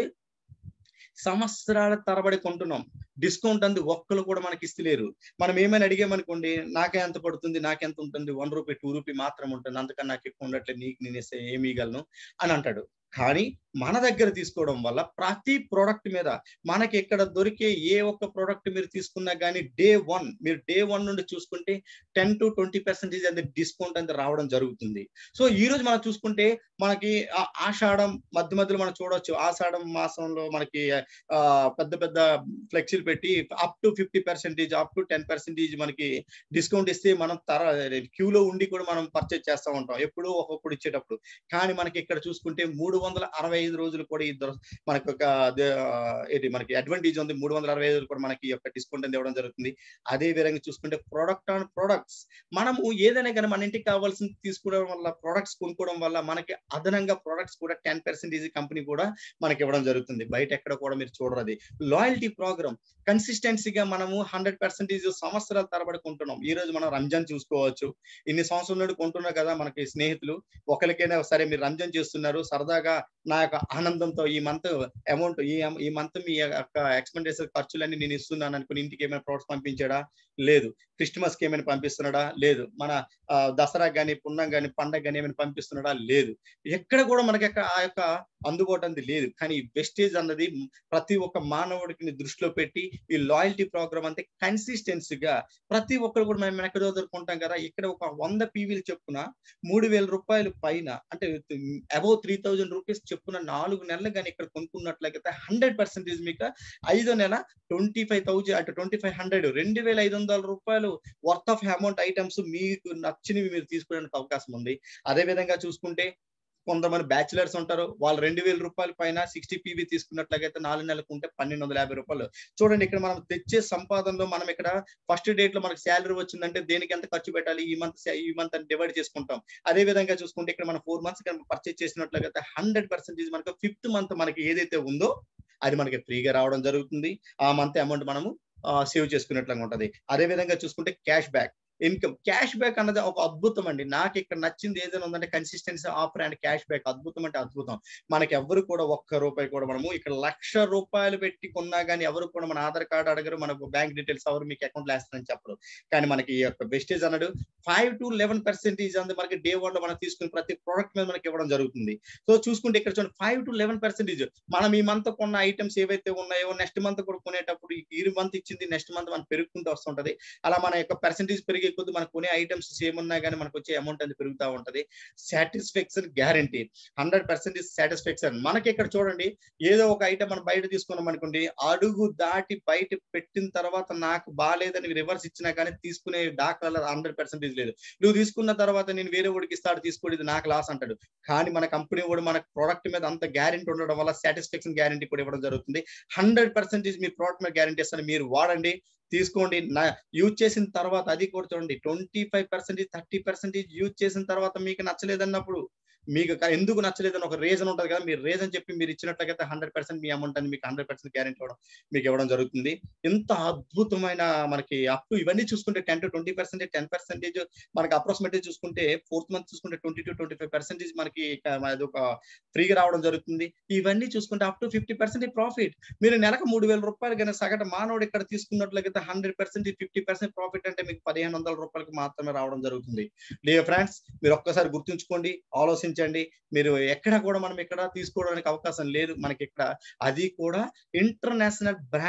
సంవత్సరాల తరబడి కొంటున్నాం డిస్కౌంట్ అంది ఒక్కరు కూడా మనకి ఇస్తలేరు మనం ఏమైనా అడిగామనుకోండి నాకే ఎంత పడుతుంది నాకెంత ఉంటుంది వన్ రూపీ టూ రూపీ మాత్రం ఉంటుంది అంతకన్నా నాకు ఎక్కువ ఉండట్లేదు నీకు నేను ఇస్తే ఏమి ఇవ్వగలను అని అంటాడు కానీ మన దగ్గర తీసుకోవడం వల్ల ప్రతి ప్రోడక్ట్ మీద మనకి ఇక్కడ దొరికే ఏ ఒక్క ప్రోడక్ట్ మీరు తీసుకున్నా కానీ డే వన్ మీరు డే వన్ నుండి చూసుకుంటే టెన్ టు ట్వంటీ పర్సెంటేజ్ అనేది డిస్కౌంట్ అనేది రావడం జరుగుతుంది సో ఈ రోజు మనం చూసుకుంటే మనకి ఆ ఆషాఢం మధ్య మధ్యలో మనం చూడొచ్చు ఆషాఢం మాసంలో మనకి ఆ పెద్ద పెద్ద ఫ్లెక్సీలు పెట్టి up to fifty percentage up to ten percentage మనకి డిస్కౌంట్ ఇస్తే మనం తర క్యూలో ఉండి కూడా మనం పర్చేజ్ చేస్తూ ఉంటాం ఎప్పుడు ఒక్కొక్కడు ఇచ్చేటప్పుడు కానీ మనకి ఇక్కడ చూసుకుంటే మూడు వందల అరవై ఐదు రోజులు కూడా ఈ దొర- మనకి ఒక దే- ఏంటి మనకి అడ్వాంటేజ్ ఉంది మూడు వందల అరవై ఐదు కూడా మనకి ఈ యొక్క డిస్కౌంట్ అనేది ఇవ్వడం జరుగుతుంది అదే విధంగా చూసుకుంటే ప్రొడక్ట్ ఆన్ ప్రొడక్ట్స్ మనము ఏదైనా కానీ మన ఇంటికి కావాల్సింది తీసుకోవడం వల్ల ప్రొడక్ట్స్ కొనుక్కోవడం వల్ల మనకి అదనంగా ప్రొడక్ట్స్ కూడా టెన్ పర్సెంటేజ్ కంపెనీ కూడా మనకి ఇవ్వడం జరుగుతుంది బయట ఎక్కడ కూడా మీరు చూడరు అది లాయల్టీ ప్రోగ్రామ్ కన్సిస్టెన్సీగా మనము హండ్రెడ్ పర్సెంటేజ్ సంవత్సరాల తరబడి కొంటున్నాం ఈ రోజు మనం రంజాన్ చూసుకోవచ్చు ఇన్ని సంవత్సరాల నుండి కొంటున్నారు కదా మనకి స్నేహితులు ఒకరికైనా సరే మీరు రంజాన్ చేస్తున్నారు సరదాగా నా యొక్క ఆనందంతో ఈ మంత్ అమౌంట్ ఈ ఈ మంత్ మీ యొక్క ఎక్స్పెండిచర్ ఖర్చులన్నీ నేను ఇస్తున్నాను అనుకుని ఇంటికి ఏమైనా ప్రొడక్ట్స్ పంపించాడా లేదు క్రిస్మస్ కి ఏమైనా పంపిస్తున్నాడా లేదు మన ఆ, దసరా గాని పున్నం గాని పండగ గాని ఏమైనా పంపిస్తున్నాడా లేదు ఎక్కడ కూడా మనకి యొక్క ఆ యొక్క అందుబాటు అనేది లేదు కానీ వెస్టేజ్ అన్నది ప్రతి ఒక్క మానవుడికి దృష్టిలో పెట్టి ఈ లాయల్టీ ప్రోగ్రామ్ అంతే కన్సిస్టెన్సీగా ప్రతి ఒక్కరు కూడా మనం ఎక్కడ చదువుకుంటాం కదా ఇక్కడ ఒక వంద పీవీలు చెప్పున మూడు వేల రూపాయలు పైన అంటే అబౌవ్ త్రీ థౌజండ్ రూపీస్ చెప్పున నాలుగు నెలలు కానీ ఇక్కడ కొనుక్కున్నట్లయితే హండ్రెడ్ పర్సెంటేజ్ మీకు ఐదో నెల ట్వంటీ ఫైవ్ థౌజండ్ అంటే ట్వంటీ ఫైవ్ హండ్రెడ్ రెండు వేల ఐదు వందల రూపాయలు వర్త్ ఆఫ్ అమౌంట్ ఐటమ్స్ మీకు నచ్చినవి మీరు తీసుకోవడానికి అవకాశం ఉంది అదే విధంగా చూసుకుంటే కొంతమంది బ్యాచిలర్స్ ఉంటారు వాళ్ళు రెండు వేల రూపాయల పైన సిక్స్టీ పీవీ తీసుకున్నట్లయితే నాలుగు నెలలకు ఉంటే పన్నెండు వందల యాభై రూపాయలు చూడండి ఇక్కడ మనం తెచ్చే సంపాదనలో మనం ఇక్కడ ఫస్ట్ డేట్ లో మనకి శాలరీ వచ్చిందంటే దేనికి ఎంత ఖర్చు పెట్టాలి ఈ మంత్ ఈ మంత్ అని డివైడ్ చేసుకుంటాం అదే విధంగా చూసుకుంటే ఇక్కడ మనం ఫోర్ మంత్స్ పర్చేస్ చేసినట్లయితే హండ్రెడ్ పర్సెంటేజ్ మనకు ఫిఫ్త్ మంత్ మనకి ఏదైతే ఉందో అది మనకి ఫ్రీగా రావడం జరుగుతుంది ఆ మంత్ అమౌంట్ మనము సేవ్ చేసుకున్నట్లుగా ఉంటది అదే విధంగా చూసుకుంటే cash back income cash back అన్నది ఒక అద్భుతం అండి నాకు ఇక్కడ నచ్చింది ఏదైనా ఉందంటే consistency offer and cash back అద్భుతం అంటే అద్భుతం మనకి ఎవరు కూడా ఒక్క రూపాయి కూడా మనము ఇక్కడ లక్ష రూపాయలు పెట్టి కొన్నా కానీ ఎవరు కూడా మన ఆధార్ కార్డు అడగరు మన బ్యాంక్ డీటెయిల్స్ ఎవరు మీకు అకౌంట్ వేస్తారని చెప్పరు కానీ మనకి ఈ యొక్క వెస్టేజ్ అన్నాడు ఫైవ్ టు లెవెన్ పర్సెంటేజ్ అంది మనకి డే వన్ లో మనం తీసుకుని ప్రతి ప్రోడక్ట్ మీద మనకి ఇవ్వడం జరుగుతుంది సో చూసుకుంటే ఇక్కడ చూడండి ఫైవ్ టు లెవెన్ పర్సెంటేజ్ మనం ఈ మంత్ కొన్న ఐటమ్స్ ఏవైతే ఉన్నాయో నెక్స్ట్ మంత్ కూడా కొనేటప్పుడు ఈ మంత్ ఇచ్చింది నెక్స్ట్ మంత్ మనం పెరుగుకుంటూ వస్తుంటది అలా మన యొక్క పర్సెంటేజ్ పెరిగే కొద్ది మనం కొనే ఐటమ్స్ సేమ్ ఉన్నా కానీ మనకు వచ్చే అమౌంట్ అనేది పెరుగుతూ ఉంటది satisfaction guarantee hundred percentage satisfaction మనకి ఇక్కడ చూడండి ఏదో ఒక ఐటమ్ మనం బయట తీసుకున్నాం అనుకోండి అడుగు దాటి బయట పెట్టిన తర్వాత నాకు బాగాలేదని రివర్స్ ఇచ్చినా కానీ తీసుకునే దాఖలా హండ్రెడ్ పర్సెంటేజ్ లేదు నువ్వు తీసుకున్న తర్వాత నేను వేరే వాడికి ఇస్తాడు తీసుకోడు ఇది నాకు లాస్ అంటాడు కానీ మన కంపెనీ కూడా మన ప్రోడక్ట్ మీద అంత గ్యారెంటీ ఉండడం వల్ల సాటిస్ఫాక్షన్ గ్యారంటీ కూడా ఇవ్వడం జరుగుతుంది హండ్రెడ్ పర్సెంటేజ్ మీ ప్రోడక్ట్ మీద గ్యారంటీ ఇస్తాను మీరు వాడండి తీసుకోండి నా యూజ్ చేసిన తర్వాత అది కూడా చూడండి twenty five percentage thirty percentage use చేసిన తర్వాత మీకు నచ్చలేదన్నప్పుడు మీకు క- ఎందుకు నచ్చలేదని ఒక రీజన్ ఉంటుంది కదా మీరు రీజన్ చెప్పి మీరు ఇచ్చినట్లయితే హండ్రెడ్ పర్సెంట్ మీ అమౌంట్ అని మీకు హండ్రెడ్ పర్సెంట్ గ్యారెంటీ ఇవ్వడం మీకు ఇవ్వడం జరుగుతుంది ఎంత అద్భుతమైన మనకి అప్ టు ఇవన్నీ చూసుకుంటే ten to twenty percentage ten percentage మనకి అప్రాక్సిమేట్లీ చూసుకుంటే ఫోర్త్ మంత్ చూసుకుంటే twenty to twenty five percentage మనకి క- అది ఒక ఫ్రీగా రావడం జరుగుతుంది ఇవన్నీ చూసుకుంటే up to fifty percentage profit మీరు నెలకు మూడు వేల రూపాయలు కానీ సగటు మానవుడు ఇక్కడ తీసుకున్నట్లయితే hundred percent fifty percent profit అంటే మీకు పదిహేను వందల రూపాయలకు మాత్రమే రావడం జరుగుతుంది డియర్ ఫ్రెండ్స్ మీరు ఒక్కసారి గుర్తుంచుకోండి ఆలోచించండి మీరు ఎక్కడ కూడా మనం ఇక్కడ తీసుకోవడానికి అవకాశం లేదు మనకి ఇక్కడ అది కూడా ఇంటర్నేషనల్ బ్రాండ్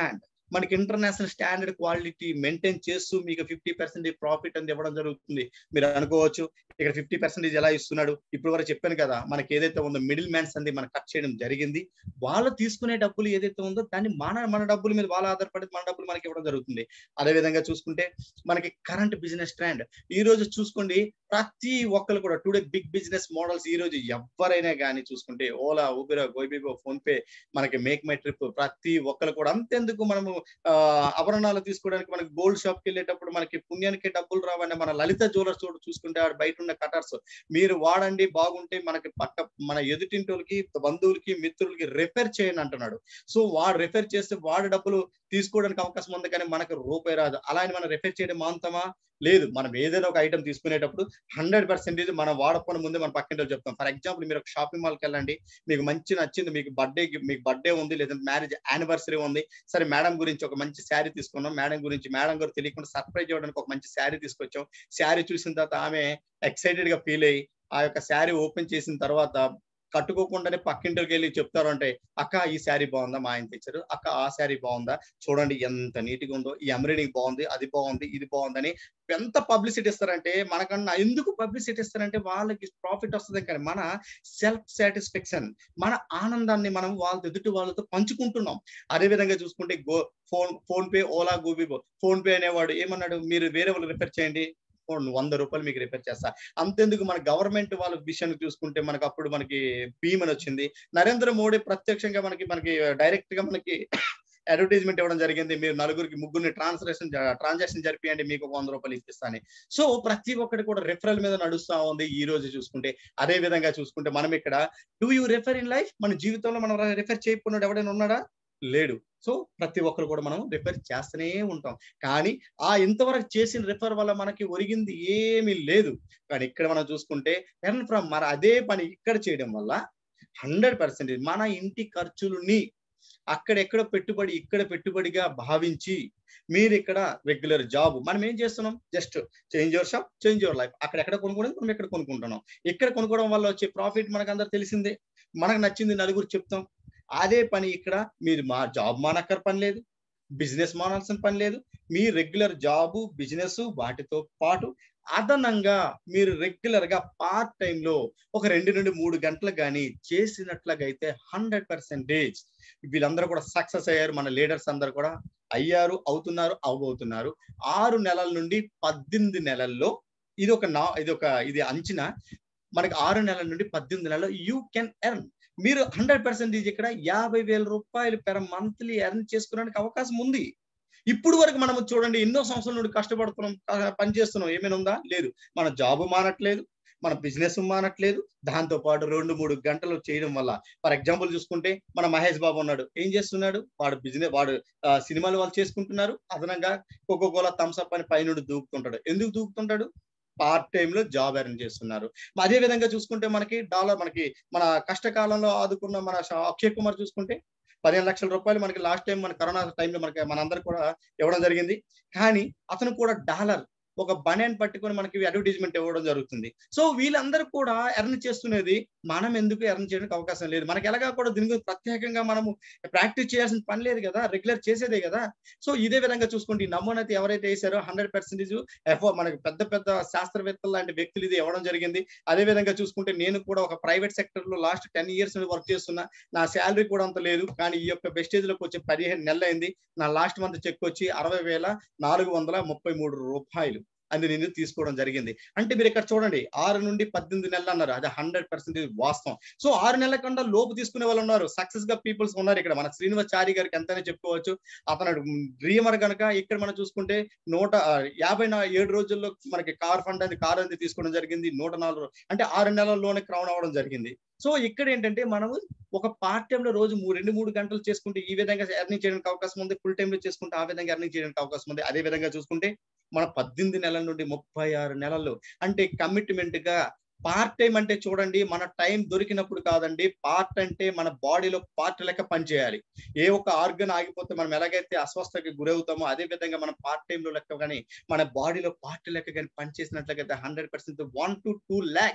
మనకి ఇంటర్నేషనల్ స్టాండర్డ్ క్వాలిటీ మెయింటైన్ చేస్తూ మీకు ఫిఫ్టీ పర్సెంటేజ్ ప్రాఫిట్ అని ఇవ్వడం జరుగుతుంది మీరు అనుకోవచ్చు ఇక్కడ ఫిఫ్టీ పర్సెంటేజ్ ఎలా ఇస్తున్నాడు ఇప్పుడు వరకు చెప్పాను కదా మనకి ఏదైతే ఉందో మిడిల్ మ్యాన్స్ అంది మనం కట్ చేయడం జరిగింది వాళ్ళు తీసుకునే డబ్బులు ఏదైతే ఉందో దాన్ని మన మన డబ్బుల మీద వాళ్ళు ఆధారపడి మన డబ్బులు మనకి ఇవ్వడం జరుగుతుంది అదే విధంగా చూసుకుంటే మనకి కరెంట్ బిజినెస్ ట్రెండ్ ఈ రోజు చూసుకోండి ప్రతి ఒక్కరు కూడా టుడే బిగ్ బిజినెస్ మోడల్స్ ఈ రోజు ఎవరైనా కానీ చూసుకుంటే ఓలా ఊబిరో గోబిబో ఫోన్ పే మనకి మేక్ మై ట్రిప్ ప్రతి ఒక్కరు కూడా అంతెందుకు మనము ఆ ఆభరణాలు తీసుకోవడానికి మనకి గోల్డ్ షాప్ కి వెళ్ళేటప్పుడు మనకి పుణ్యానికి డబ్బులు రావని మన లలిత జ్యువెలర్స్ చోటు చూసుకుంటే ఆడ బయట ఉన్న కటర్స్ మీరు వాడండి బాగుంటే మనకి పక్క మన ఎదుటింటోళ్ళకి బంధువులకి మిత్రులకి రెఫర్ చేయండి అంటున్నాడు సో వాడు రెఫర్ చేస్తే వాడి డబ్బులు తీసుకోవడానికి అవకాశం ఉంది కానీ మనకు రూపాయి రాదు అలా అని మనం రెఫర్ చేయడం మాంతమా లేదు మనం ఏదైనా ఒక ఐటమ్ తీసుకునేటప్పుడు హండ్రెడ్ పర్సెంటేజ్ మనం వాడకుండా ముందే మన పక్కింటి చెప్తాం ఫర్ ఎగ్జాంపుల్ మీరు ఒక షాపింగ్ మాల్కి వెళ్ళండి మీకు మంచి నచ్చింది మీకు బర్త్డే మీకు బర్త్డే ఉంది లేదంటే మ్యారేజ్ యానివర్సరీ ఉంది సరే మేడం గురించి ఒక మంచి శారీ తీసుకున్నాం మేడం గురించి మేడం గారు తెలియకుండా సర్ప్రైజ్ ఇవ్వడానికి ఒక మంచి శారీ తీసుకొచ్చాం శారీ చూసిన తర్వాత ఆమె ఎక్సైటెడ్ గా ఫీల్ అయ్యి ఆ యొక్క శారీ ఓపెన్ చేసిన తర్వాత కట్టుకోకుండానే పక్కింటికి వెళ్ళి చెప్తారు అంటే అక్క ఈ శారీ బాగుందా మా ఆయన తెచ్చారు అక్క ఆ శారీ బాగుందా చూడండి ఎంత నీట్ గా ఉందో ఈ ఎంబ్రాయిడింగ్ బాగుంది అది బాగుంది ఇది బాగుందని ఎంత పబ్లిసిటీ ఇస్తారంటే మనకన్నా ఎందుకు పబ్లిసిటీ ఇస్తారంటే వాళ్ళకి ప్రాఫిట్ వస్తుంది కానీ మన సెల్ఫ్ సాటిస్ఫాక్షన్ మన ఆనందాన్ని మనం వాళ్ళ ఎదుటి వాళ్ళతో పంచుకుంటున్నాం అదే విధంగా చూసుకుంటే go phone PhonePe Ola Goibibo PhonePe అనేవాడు ఏమన్నాడు మీరు వేరే వాళ్ళు రిఫర్ చేయండి ఫోన్ వంద రూపాయలు మీకు రిపేర్ చేస్తా అంతెందుకు మన గవర్నమెంట్ వాళ్ళ విషయాన్ని చూసుకుంటే మనకు అప్పుడు మనకి భీమ్ అని వచ్చింది నరేంద్ర మోడీ ప్రత్యక్షంగా మనకి మనకి డైరెక్ట్ గా మనకి అడ్వర్టైజ్మెంట్ ఇవ్వడం జరిగింది మీరు నలుగురికి ముగ్గురిని ట్రాన్స్లేషన్ ట్రాన్సాక్షన్ జరిపియండి మీకు ఒక వంద రూపాయలు ఇప్పిస్తాను సో ప్రతి ఒక్కటి కూడా రెఫరల్ మీద నడుస్తా ఉంది ఈ రోజు చూసుకుంటే అదే విధంగా చూసుకుంటే మనం ఇక్కడ do you refer in life మన జీవితంలో మనం రెఫర్ చేయకున్నాడు ఎవడైనా ఉన్నాడా లేడు సో ప్రతి ఒక్కరు కూడా మనం రిఫర్ చేస్తూనే ఉంటాం కానీ ఆ ఇంతవరకు చేసిన రిఫర్ వల్ల మనకి ఒరిగింది ఏమీ లేదు కానీ ఇక్కడ మనం చూసుకుంటే ఎర్న్ ఫ్రమ్ మన అదే పని ఇక్కడ చేయడం వల్ల హండ్రెడ్ పర్సెంటేజ్ మన ఇంటి ఖర్చులని అక్కడెక్కడ పెట్టుబడి ఇక్కడ పెట్టుబడిగా భావించి మీరు ఇక్కడ రెగ్యులర్ జాబ్ మనం ఏం చేస్తున్నాం just change your shop change your life అక్కడెక్కడ కొనుక్కోవడం మనం ఇక్కడ కొనుక్కుంటున్నాం ఇక్కడ కొనుక్కోవడం వల్ల వచ్చే ప్రాఫిట్ మనకు అందరు తెలిసిందే మనకు నచ్చింది నలుగురు చెప్తాం అదే పని ఇక్కడ మీరు మా జాబ్ మానక్కర పని లేదు బిజినెస్ మానాల్సిన పని లేదు మీ రెగ్యులర్ జాబు బిజినెస్ వాటితో పాటు అదనంగా మీరు రెగ్యులర్ గా పార్ట్ టైంలో ఒక రెండు నుండి మూడు గంటలు కానీ చేసినట్లయితే హండ్రెడ్ పర్సెంటేజ్ వీళ్ళందరూ కూడా సక్సెస్ అయ్యారు మన లీడర్స్ అందరు కూడా అయ్యారు అవుతున్నారు అవబోతున్నారు ఆరు నెలల నుండి పద్దెనిమిది నెలల్లో ఇది ఒక నా ఇది ఒక ఇది అంచనా మనకి ఆరు నెలల నుండి పద్దెనిమిది నెలల్లో యూ కెన్ ఎర్న్ మీరు హండ్రెడ్ పర్సెంటేజ్ ఇక్కడ యాభై వేల రూపాయలు పెర్ మంత్లీ ఎర్న్ చేసుకోవడానికి అవకాశం ఉంది ఇప్పుడు వరకు మనం చూడండి ఎన్నో సంవత్సరాల నుండి కష్టపడుతున్నాం పని చేస్తున్నాం ఏమైనా ఉందా లేదు మన జాబ్ మానట్లేదు మన బిజినెస్ మానట్లేదు దాంతో పాటు రెండు మూడు గంటలు చేయడం వల్ల ఫర్ ఎగ్జాంపుల్ చూసుకుంటే మన మహేష్ బాబు ఉన్నాడు ఏం చేస్తున్నాడు వాడు బిజినెస్ వాడు సినిమాలు వాళ్ళు చేసుకుంటున్నారు అదనంగా కోకో కోలా థమ్స్అప్ అని పైనుండి దూకుతుంటాడు ఎందుకు దూకుతుంటాడు పార్ట్ టైమ్ లో జాబ్ ఎర్న్ చేస్తున్నారు అదే విధంగా చూసుకుంటే మనకి డాలర్ మనకి మన కష్టకాలంలో ఆదుకున్న మన అక్షయ్ కుమార్ చూసుకుంటే పదిహేను లక్షల రూపాయలు మనకి లాస్ట్ టైం మన కరోనా టైంలో మనకి మనందరూ కూడా ఇవ్వడం జరిగింది కానీ అతను కూడా డాలర్ ఒక బనియన్ పట్టుకొని మనకి అడ్వర్టైజ్మెంట్ ఇవ్వడం జరుగుతుంది సో వీళ్ళందరూ కూడా ఎర్న్ చేస్తున్నది మనం ఎందుకు ఎర్న్ చేయడానికి అవకాశం లేదు మనకి ఎలాగా కూడా దీని గురించి ప్రత్యేకంగా మనము ప్రాక్టీస్ చేయాల్సిన పని లేదు కదా రెగ్యులర్ చేసేదే కదా సో ఇదే విధంగా చూసుకుంటే ఈ నమూనైతే ఎవరైతే వేసారో హండ్రెడ్ పర్సెంటేజ్ ఎఫో మనకి పెద్ద పెద్ద శాస్త్రవేత్తలు లాంటి వ్యక్తులు ఇది ఇవ్వడం జరిగింది అదే విధంగా చూసుకుంటే నేను కూడా ఒక ప్రైవేట్ సెక్టర్ లో లాస్ట్ టెన్ ఇయర్స్ నుండి వర్క్ చేస్తున్నా నా శాలరీ కూడా అంత లేదు కానీ ఈ యొక్క బెస్టేజ్ లోకి వచ్చే పదిహేను నెలలు అయింది నా లాస్ట్ మంత్ చెక్ వచ్చి అరవై వేల నాలుగు వందల ముప్పై మూడు రూపాయలు అది నేను తీసుకోవడం జరిగింది అంటే మీరు ఇక్కడ చూడండి ఆరు నుండి పద్దెనిమిది నెలలు అన్నారు అది హండ్రెడ్ పర్సెంటేజ్ వాస్తవం సో ఆరు నెలల కన్నా లోపు తీసుకునే వాళ్ళు ఉన్నారు సక్సెస్ గా పీపుల్స్ ఉన్నారు ఇక్కడ మన శ్రీనివాచారి గారికి ఎంతనే చెప్పుకోవచ్చు అతను డ్రీమర్ కనుక ఇక్కడ మనం చూసుకుంటే నూట యాభై ఏడు రోజుల్లో మనకి కార్ ఫండ్ అనేది కార్ అనేది తీసుకోవడం జరిగింది నూట నాలుగు అంటే ఆరు నెలల్లోనే క్రౌన్ అవ్వడం జరిగింది సో ఇక్కడ ఏంటంటే మనము ఒక పార్ట్ టైం లో రోజు మూడు రెండు మూడు గంటలు చేసుకుంటే ఈ విధంగా ఎర్నింగ్ చేయడానికి అవకాశం ఉంది ఫుల్ టైం లో చేసుకుంటే ఆ విధంగా ఎర్నింగ్ చేయడానికి అవకాశం ఉంది అదే విధంగా చూసుకుంటే మన పద్దెనిమిది నెలల నుండి ముప్పై ఆరు నెలలు అంటే కమిట్మెంట్ గా పార్ట్ టైం అంటే చూడండి మన టైం దొరికినప్పుడు కాదండి పార్ట్ అంటే మన బాడీలో పార్ట్ లెక్క పనిచేయాలి ఏ ఒక్క ఆర్గన్ ఆగిపోతే మనం ఎలాగైతే అస్వస్థకి గురవుతామో అదే విధంగా మనం పార్ట్ టైం లో లెక్క కానీ మన బాడీలో పార్ట్ లెక్క కానీ పనిచేసినట్లయితే hundred percent one to two lakhs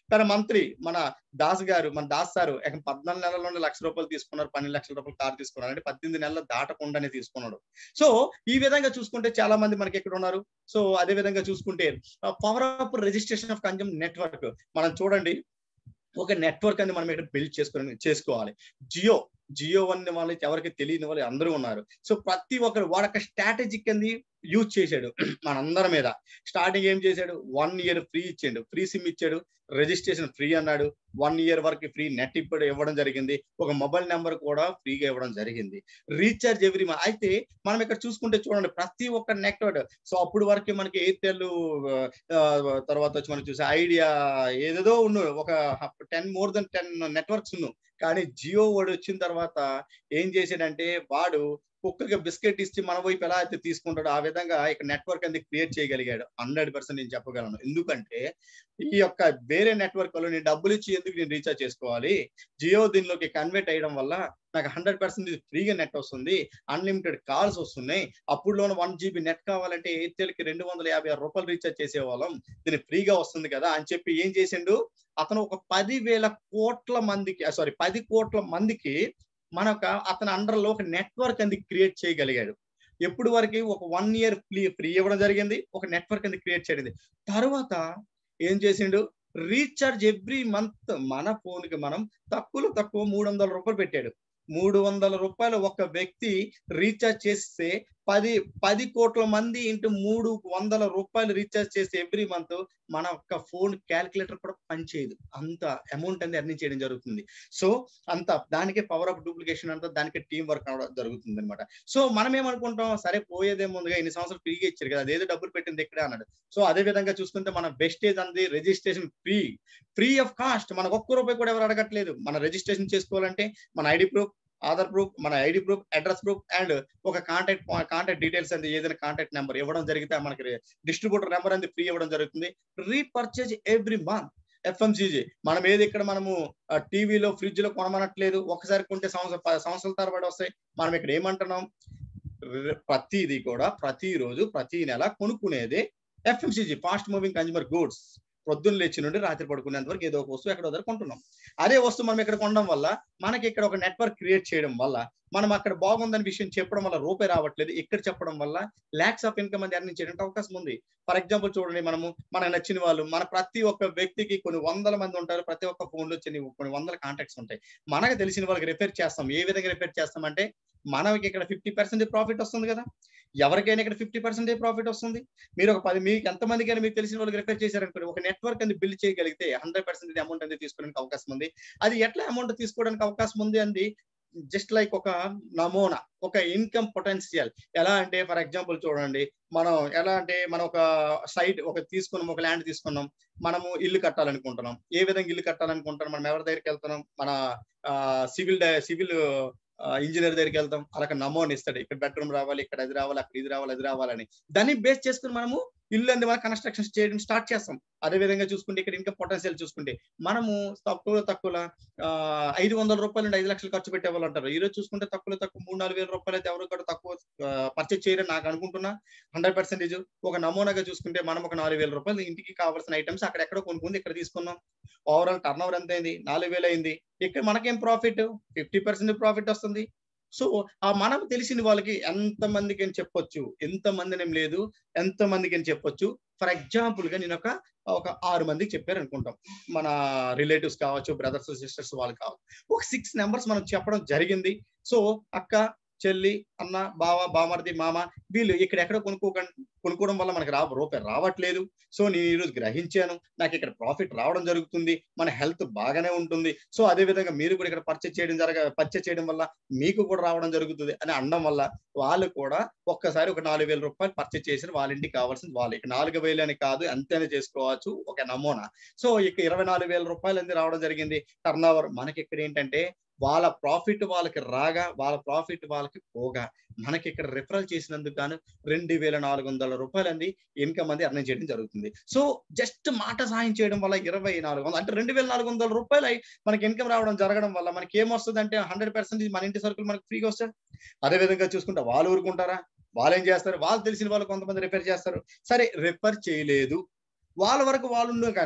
కానీ మంత్లీ మన దాస్ గారు మన దాస్ సారు ఏక పద్నాలుగు నెలల్లోనే లక్ష రూపాయలు తీసుకున్నారు పన్నెండు లక్షల రూపాయలు కారు తీసుకున్నారు అంటే పద్దెనిమిది నెలలు దాటకుండానే తీసుకున్నాడు సో ఈ విధంగా చూసుకుంటే చాలా మంది మనకి ఎక్కడ ఉన్నారు సో అదే విధంగా చూసుకుంటే power of registration of consume network మనం చూడండి ఒక నెట్వర్క్ అనేది మనం ఇక్కడ బిల్డ్ చేసుకుని చేసుకోవాలి జియో జియో అనే వాళ్ళకి ఎవరికి తెలియని వాళ్ళు అందరూ ఉన్నారు సో ప్రతి ఒక్కరు వాడొక స్ట్రాటజిక్ అనేది యూజ్ చేశాడు మనందరి మీద స్టార్టింగ్ ఏం చేశాడు వన్ ఇయర్ ఫ్రీ ఇచ్చాడు ఫ్రీ సిమ్ ఇచ్చాడు రిజిస్ట్రేషన్ ఫ్రీ అన్నాడు వన్ ఇయర్ వరకు ఫ్రీ నెట్ ఇప్పుడు ఇవ్వడం జరిగింది ఒక మొబైల్ నెంబర్ కూడా ఫ్రీగా ఇవ్వడం జరిగింది రీఛార్జ్ ఎవ్రీ మంత్ అయితే మనం ఇక్కడ చూసుకుంటే చూడండి ప్రతి ఒక్క నెట్వర్క్ సో అప్పుడు వరకు మనకి ఎయిర్టెల్ తర్వాత వచ్చి మనం చూసే ఐడియా ఏదేదో ఉన్నాడు ఒక ten more than ten networks ఉన్నావు కానీ జియో వాడు వచ్చిన తర్వాత ఏం చేశాడంటే వాడు కుక్కకి బిస్కెట్ ఇచ్చి మన వైపు ఎలా అయితే తీసుకుంటాడో ఆ విధంగా ఇక్కడ నెట్వర్క్ అనేది క్రియేట్ చేయగలిగాడు హండ్రెడ్ పర్సెంట్ నేను చెప్పగలను ఎందుకంటే ఈ యొక్క వేరే నెట్వర్క్ లో నేను డబ్బులు ఇచ్చి ఎందుకు నేను రీఛార్జ్ చేసుకోవాలి జియో దీనిలోకి కన్వర్ట్ అయ్యడం వల్ల నాకు హండ్రెడ్ పర్సెంట్ ఫ్రీగా నెట్ వస్తుంది అన్లిమిటెడ్ కాల్స్ వస్తున్నాయి అప్పుడులోనే వన్ జీబీ నెట్ కావాలంటే ఎయిర్టెల్ కి రెండు వందల యాభై ఆరు రూపాయలు రీఛార్జ్ చేసేవాళ్ళం దీని ఫ్రీగా వస్తుంది కదా అని చెప్పి ఏం చేసిండు అతను ఒక పది వేల కోట్ల మందికి సారీ పది కోట్ల మందికి మనక అతని అండర్ లో ఒక నెట్వర్క్ అనేది క్రియేట్ చేయగలిగాడు ఎప్పుడు వరకు ఒక వన్ ఇయర్ ఫ్రీ ఫ్రీ ఇవ్వడం జరిగింది ఒక నెట్వర్క్ అనేది క్రియేట్ చేయడింది తర్వాత ఏం చేసిండు రీఛార్జ్ ఎవ్రీ మంత్ మన ఫోన్ కి మనం తక్కువలో తక్కువ మూడు వందల రూపాయలు పెట్టాడు మూడు వందల రూపాయలు ఒక వ్యక్తి రీఛార్జ్ చేస్తే పది పది కోట్ల మంది ఇంటూ మూడు వందల రూపాయలు రీఛార్జ్ చేస్తే ఎవ్రీ మంత్ మన యొక్క ఫోన్ క్యాలిక్యులేటర్ కూడా పనిచేయదు అంత అమౌంట్ అనేది ఎర్నింగ్ చేయడం జరుగుతుంది సో అంత దానికే పవర్ ఆఫ్ డూప్లికేషన్ అంతా దానికి టీం వర్క్ అవడం జరుగుతుంది అనమాట సో మనం ఏమనుకుంటాం సరే పోయేదే ముందుగా ఇన్ని సంవత్సరాలు ఫ్రీగా ఇచ్చారు కదా అదేదో డబ్బులు పెట్టింది ఎక్కడే అన్నాడు సో అదే విధంగా చూసుకుంటే మన బెస్టేజ్ అనేది registration free free of cost మనకు ఒక్క రూపాయి కూడా ఎవరు అడగట్లేదు మన రిజిస్ట్రేషన్ చేసుకోవాలంటే మన ఐడి ప్రూఫ్ ఆధార్ ప్రూఫ్ మన ID proof address proof and ఒక కాంటాక్ట్ కాంటాక్ట్ డీటెయిల్స్ అనేది ఏదైనా కాంటాక్ట్ నెంబర్ ఇవ్వడం జరిగితే మనకి డిస్ట్రిబ్యూటర్ నెంబర్ అనేది ఫ్రీ ఇవ్వడం జరుగుతుంది రీపర్చేజ్ ఎవ్రీ మంత్ ఎఫ్ఎంసీజీ మనం ఏది ఇక్కడ మనము టీవీలో ఫ్రిడ్జ్ లో కొనమనట్లేదు ఒకసారి కొంటే సంవత్సరం సంవత్సరాల తరబడి వస్తాయి మనం ఇక్కడ ఏమంటున్నాం ప్రతిది కూడా ప్రతిరోజు ప్రతి నెల కొనుక్కునేది FMCG fast moving consumer goods పొద్దున్న లేచి నుండి రాత్రి పడుకునేంత వరకు ఏదో ఒక వస్తువు ఎక్కడో దగ్గర కొంటున్నాం అదే వస్తువు మనం ఇక్కడ కొనడం వల్ల మనకి ఇక్కడ ఒక నెట్వర్క్ క్రియేట్ చేయడం వల్ల మనం అక్కడ బాగుందని విషయం చెప్పడం వల్ల రూపాయి రావట్లేదు ఇక్కడ చెప్పడం వల్ల ల్యాక్స్ ఆఫ్ ఇన్కమ్ అనేది ఎర్నింగ్ చేయడానికి అవకాశం ఉంది ఫర్ ఎగ్జాంపుల్ చూడండి మనము మనకు నచ్చిన వాళ్ళు మన ప్రతి ఒక్క వ్యక్తికి కొన్ని వందల మంది ఉంటారు ప్రతి ఒక్క ఫోన్ లో వచ్చి కొన్ని వందల కాంటాక్ట్స్ ఉంటాయి మనకు తెలిసిన వాళ్ళకి రిపేర్ చేస్తాం ఏ విధంగా రిపేర్ చేస్తామంటే మనకి ఇక్కడ ఫిఫ్టీ పర్సెంట్ ప్రాఫిట్ వస్తుంది కదా ఎవరికైనా ఇక్కడ ఫిఫ్టీ పర్సెంట్ ప్రాఫిట్ వస్తుంది మీరు ఒక పది మీకు ఎంతమందికైనా మీకు తెలిసిన వాళ్ళకి రిఫర్ చేశారనుకోండి ఒక నెట్వర్క్ అనేది బిల్డ్ చేయగలిగితే హండ్రెడ్ పర్సెంట్ అమౌంట్ అనేది తీసుకోవడానికి అవకాశం ఉంది అది ఎట్లా అమౌంట్ తీసుకోవడానికి అవకాశం ఉంది అంది జస్ట్ లైక్ ఒక నమూనా ఒక ఇన్కమ్ పొటెన్షియల్ ఎలా అంటే ఫర్ ఎగ్జాంపుల్ చూడండి మనం ఎలా అంటే మనం ఒక సైట్ ఒక తీసుకున్నాం ఒక ల్యాండ్ తీసుకున్నాం మనము ఇల్లు కట్టాలనుకుంటున్నాం ఏ విధంగా ఇల్లు కట్టాలనుకుంటున్నాం మనం ఎవరి దగ్గరికి వెళ్తున్నాం మన సివిల్ సివిల్ ఇంజనీర్ దగ్గరికి వెళ్తాం అలాగ నమోని ఇస్తాడు ఇక్కడ బెడ్రూమ్ రావాలి ఇక్కడ అది రావాలి అక్కడ ఇది రావాలి అది రావాలని దాన్ని బేస్ చేసుకుని మనము ఇల్లు అనేది మన కన్స్ట్రక్షన్ చేయడం స్టార్ట్ చేస్తాం అదే విధంగా చూసుకుంటే ఇక్కడ ఇంకా పొటెన్షియల్ చూసుకుంటే మనము తక్కువ తక్కువ ఐదు వందల రూపాయలు నుండి ఐదు లక్షలు ఖర్చు పెట్టే వాళ్ళు అంటారు ఈ రోజు చూసుకుంటే తక్కువ తక్కువ మూడు నాలుగు వేల రూపాయలు అయితే ఎవరు కూడా తక్కువ పర్చేజ్ చేయరని నాకు అనుకుంటున్నా హండ్రెడ్ పర్సెంటేజ్ ఒక నమూనాగా చూసుకుంటే మనం ఒక నాలుగు వేల రూపాయలు ఇంటికి కావాల్సిన ఐటమ్స్ అక్కడ ఎక్కడ కొనుక్కుంది ఇక్కడ తీసుకున్నాం ఓవరాల్ టర్న్ ఓవర్ ఎంత అయింది నాలుగు వేలు అయింది ఇక్కడ మనకేం ప్రాఫిట్ ఫిఫ్టీ పర్సెంట్ ప్రాఫిట్ వస్తుంది సో ఆ మనం తెలిసిన వాళ్ళకి ఎంత మందికి అని చెప్పొచ్చు ఎంత మందిని ఏం లేదు ఎంత మందికి అని చెప్పొచ్చు ఫర్ ఎగ్జాంపుల్ గా నేను ఒక ఒక ఆరు మందికి చెప్పారు అనుకుంటాం మన రిలేటివ్స్ కావచ్చు బ్రదర్స్ సిస్టర్స్ వాళ్ళు కావచ్చు ఒక సిక్స్ నెంబర్స్ మనం చెప్పడం జరిగింది సో అక్క చెల్లి అన్న బావ బామర్ది మామ వీళ్ళు ఇక్కడ ఎక్కడ కొనుక్కోక కొనుక్కోవడం వల్ల మనకి రా రూపాయి రావట్లేదు సో నేను ఈరోజు గ్రహించాను నాకు ఇక్కడ ప్రాఫిట్ రావడం జరుగుతుంది మన హెల్త్ బాగానే ఉంటుంది సో అదే విధంగా మీరు కూడా ఇక్కడ పర్చేజ్ చేయడం జరగ పర్చేజ్ చేయడం వల్ల మీకు కూడా రావడం జరుగుతుంది అని అనడం వల్ల వాళ్ళు కూడా ఒక్కసారి ఒక నాలుగు వేల రూపాయలు పర్చేజ్ చేసి వాళ్ళ ఇంటికి కావాల్సింది వాళ్ళు ఇక నాలుగు వేలు అని కాదు అంతేనే చేసుకోవచ్చు ఒక నమూనా సో ఇక ఇరవై నాలుగు వేల రూపాయలు అనేది రావడం జరిగింది టర్న్ ఓవర్ మనకి ఇక్కడ ఏంటంటే వాళ్ళ ప్రాఫిట్ వాళ్ళకి రాగా వాళ్ళ ప్రాఫిట్ వాళ్ళకి పోగా మనకి ఇక్కడ రిఫరల్ చేసినందుకు గాను రెండు వేల నాలుగు వందల రూపాయలు అంది ఇన్కమ్ అనేది అర్నింగ్ చేయడం జరుగుతుంది సో జస్ట్ మాట సహాయం చేయడం వల్ల ఇరవై నాలుగు వందలు అంటే రెండు వేల నాలుగు వందల రూపాయలు మనకి ఇన్కమ్ రావడం జరగడం వల్ల మనకి ఏమొస్తుంది అంటే హండ్రెడ్ పర్సెంట్ మన ఇంటి సరుకులు మనకి ఫ్రీగా వస్తాయి అదే విధంగా చూసుకుంటే వాళ్ళు ఊరుకుంటారా వాళ్ళు ఏం చేస్తారు వాళ్ళు తెలిసిన వాళ్ళు కొంతమంది రిపేర్ చేస్తారు సరే రిపేర్ చేయలేదు వాళ్ళ వరకు వాళ్ళు ఉన్నా కానీ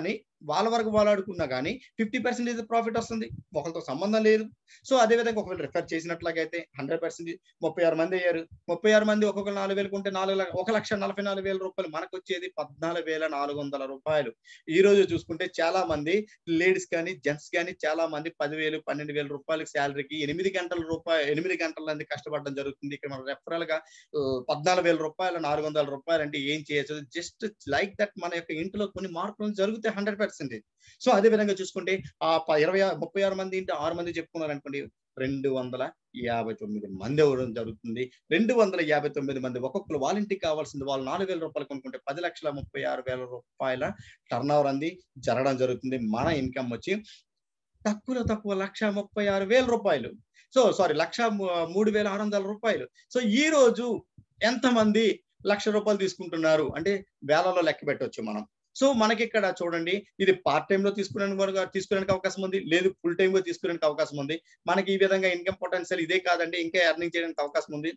వాళ్ళ వరకు వాళ్ళు ఆడుకున్నా కానీ ఫిఫ్టీ పర్సెంటేజ్ ప్రాఫిట్ వస్తుంది ఒకరితో సంబంధం లేదు సో అదే విధంగా ఒకవేళ రిఫర్ చేసినట్లయితే హండ్రెడ్ పర్సెంట్ ముప్పై ఆరు మంది అయ్యారు ముప్పై ఆరు మంది ఒక్కొక్క నాలుగు వేలు కొంటే నాలుగు లక్ష- ఒక లక్ష నలభై నాలుగు వేల రూపాయలు మనకు వచ్చేది పద్నాలుగు వేల నాలుగు వందల రూపాయలు ఈ రోజు చూసుకుంటే చాలా మంది లేడీస్ కానీ జెంట్స్ కానీ చాలా మంది పదివేలు పన్నెండు వేల రూపాయలకి శాలరీకి ఎనిమిది గంటల రూపాయలు ఎనిమిది గంటల మంది కష్టపడడం జరుగుతుంది ఇక్కడ మన రెఫరల్ గా ఆ, పద్నాలుగు వేల రూపాయలు నాలుగు వందల రూపాయలు అంటే ఏం చేయొచ్చు జస్ట్ లైక్ దట్ మన యొక్క ఇంట్లో కొన్ని మార్పులు జరుగుతాయి హండ్రెడ్ పర్సెంటేజ్ సో అదే విధంగా చూసుకుంటే ఆ ప- ఇరవై ఆ- ముప్పై ఆరు మంది ఇంటే ఆరు మంది చెప్పుకున్నారు అనుకోండి రెండు వందల యాభై తొమ్మిది మంది అవ్వడం జరుగుతుంది రెండు వందల యాభై తొమ్మిది మంది ఒక్కొక్కరు వాళ్ళ ఇంటికి కావాల్సింది వాళ్ళు నాలుగు వేల రూపాయలు కొనుక్కుంటే పది లక్షల ముప్పై ఆరు వేల రూపాయల టర్న్ ఓవర్ అంది జరగడం జరుగుతుంది మన ఇన్కమ్ వచ్చి తక్కువలో తక్కువ లక్ష ముప్పై ఆరు వేల రూపాయలు సో సారీ లక్ష ము- మూడు వేల ఆరు వందల రూపాయలు సో ఈ రోజు ఎంతమంది లక్ష రూపాయలు తీసుకుంటున్నారు అంటే వేలలో లెక్క పెట్టవచ్చు మనం సో మనకి ఇక్కడ చూడండి ఇది పార్ట్ టైం లో తీసుకునే తీసుకోవడానికి అవకాశం ఉంది లేదు ఫుల్ టైం లో తీసుకోవడానికి అవకాశం ఉంది మనకి ఈ విధంగా ఇన్కమ్ పొటెన్షియల్ ఇదే కాదండి ఇంకా ఎర్నింగ్ చేయడానికి అవకాశం ఉంది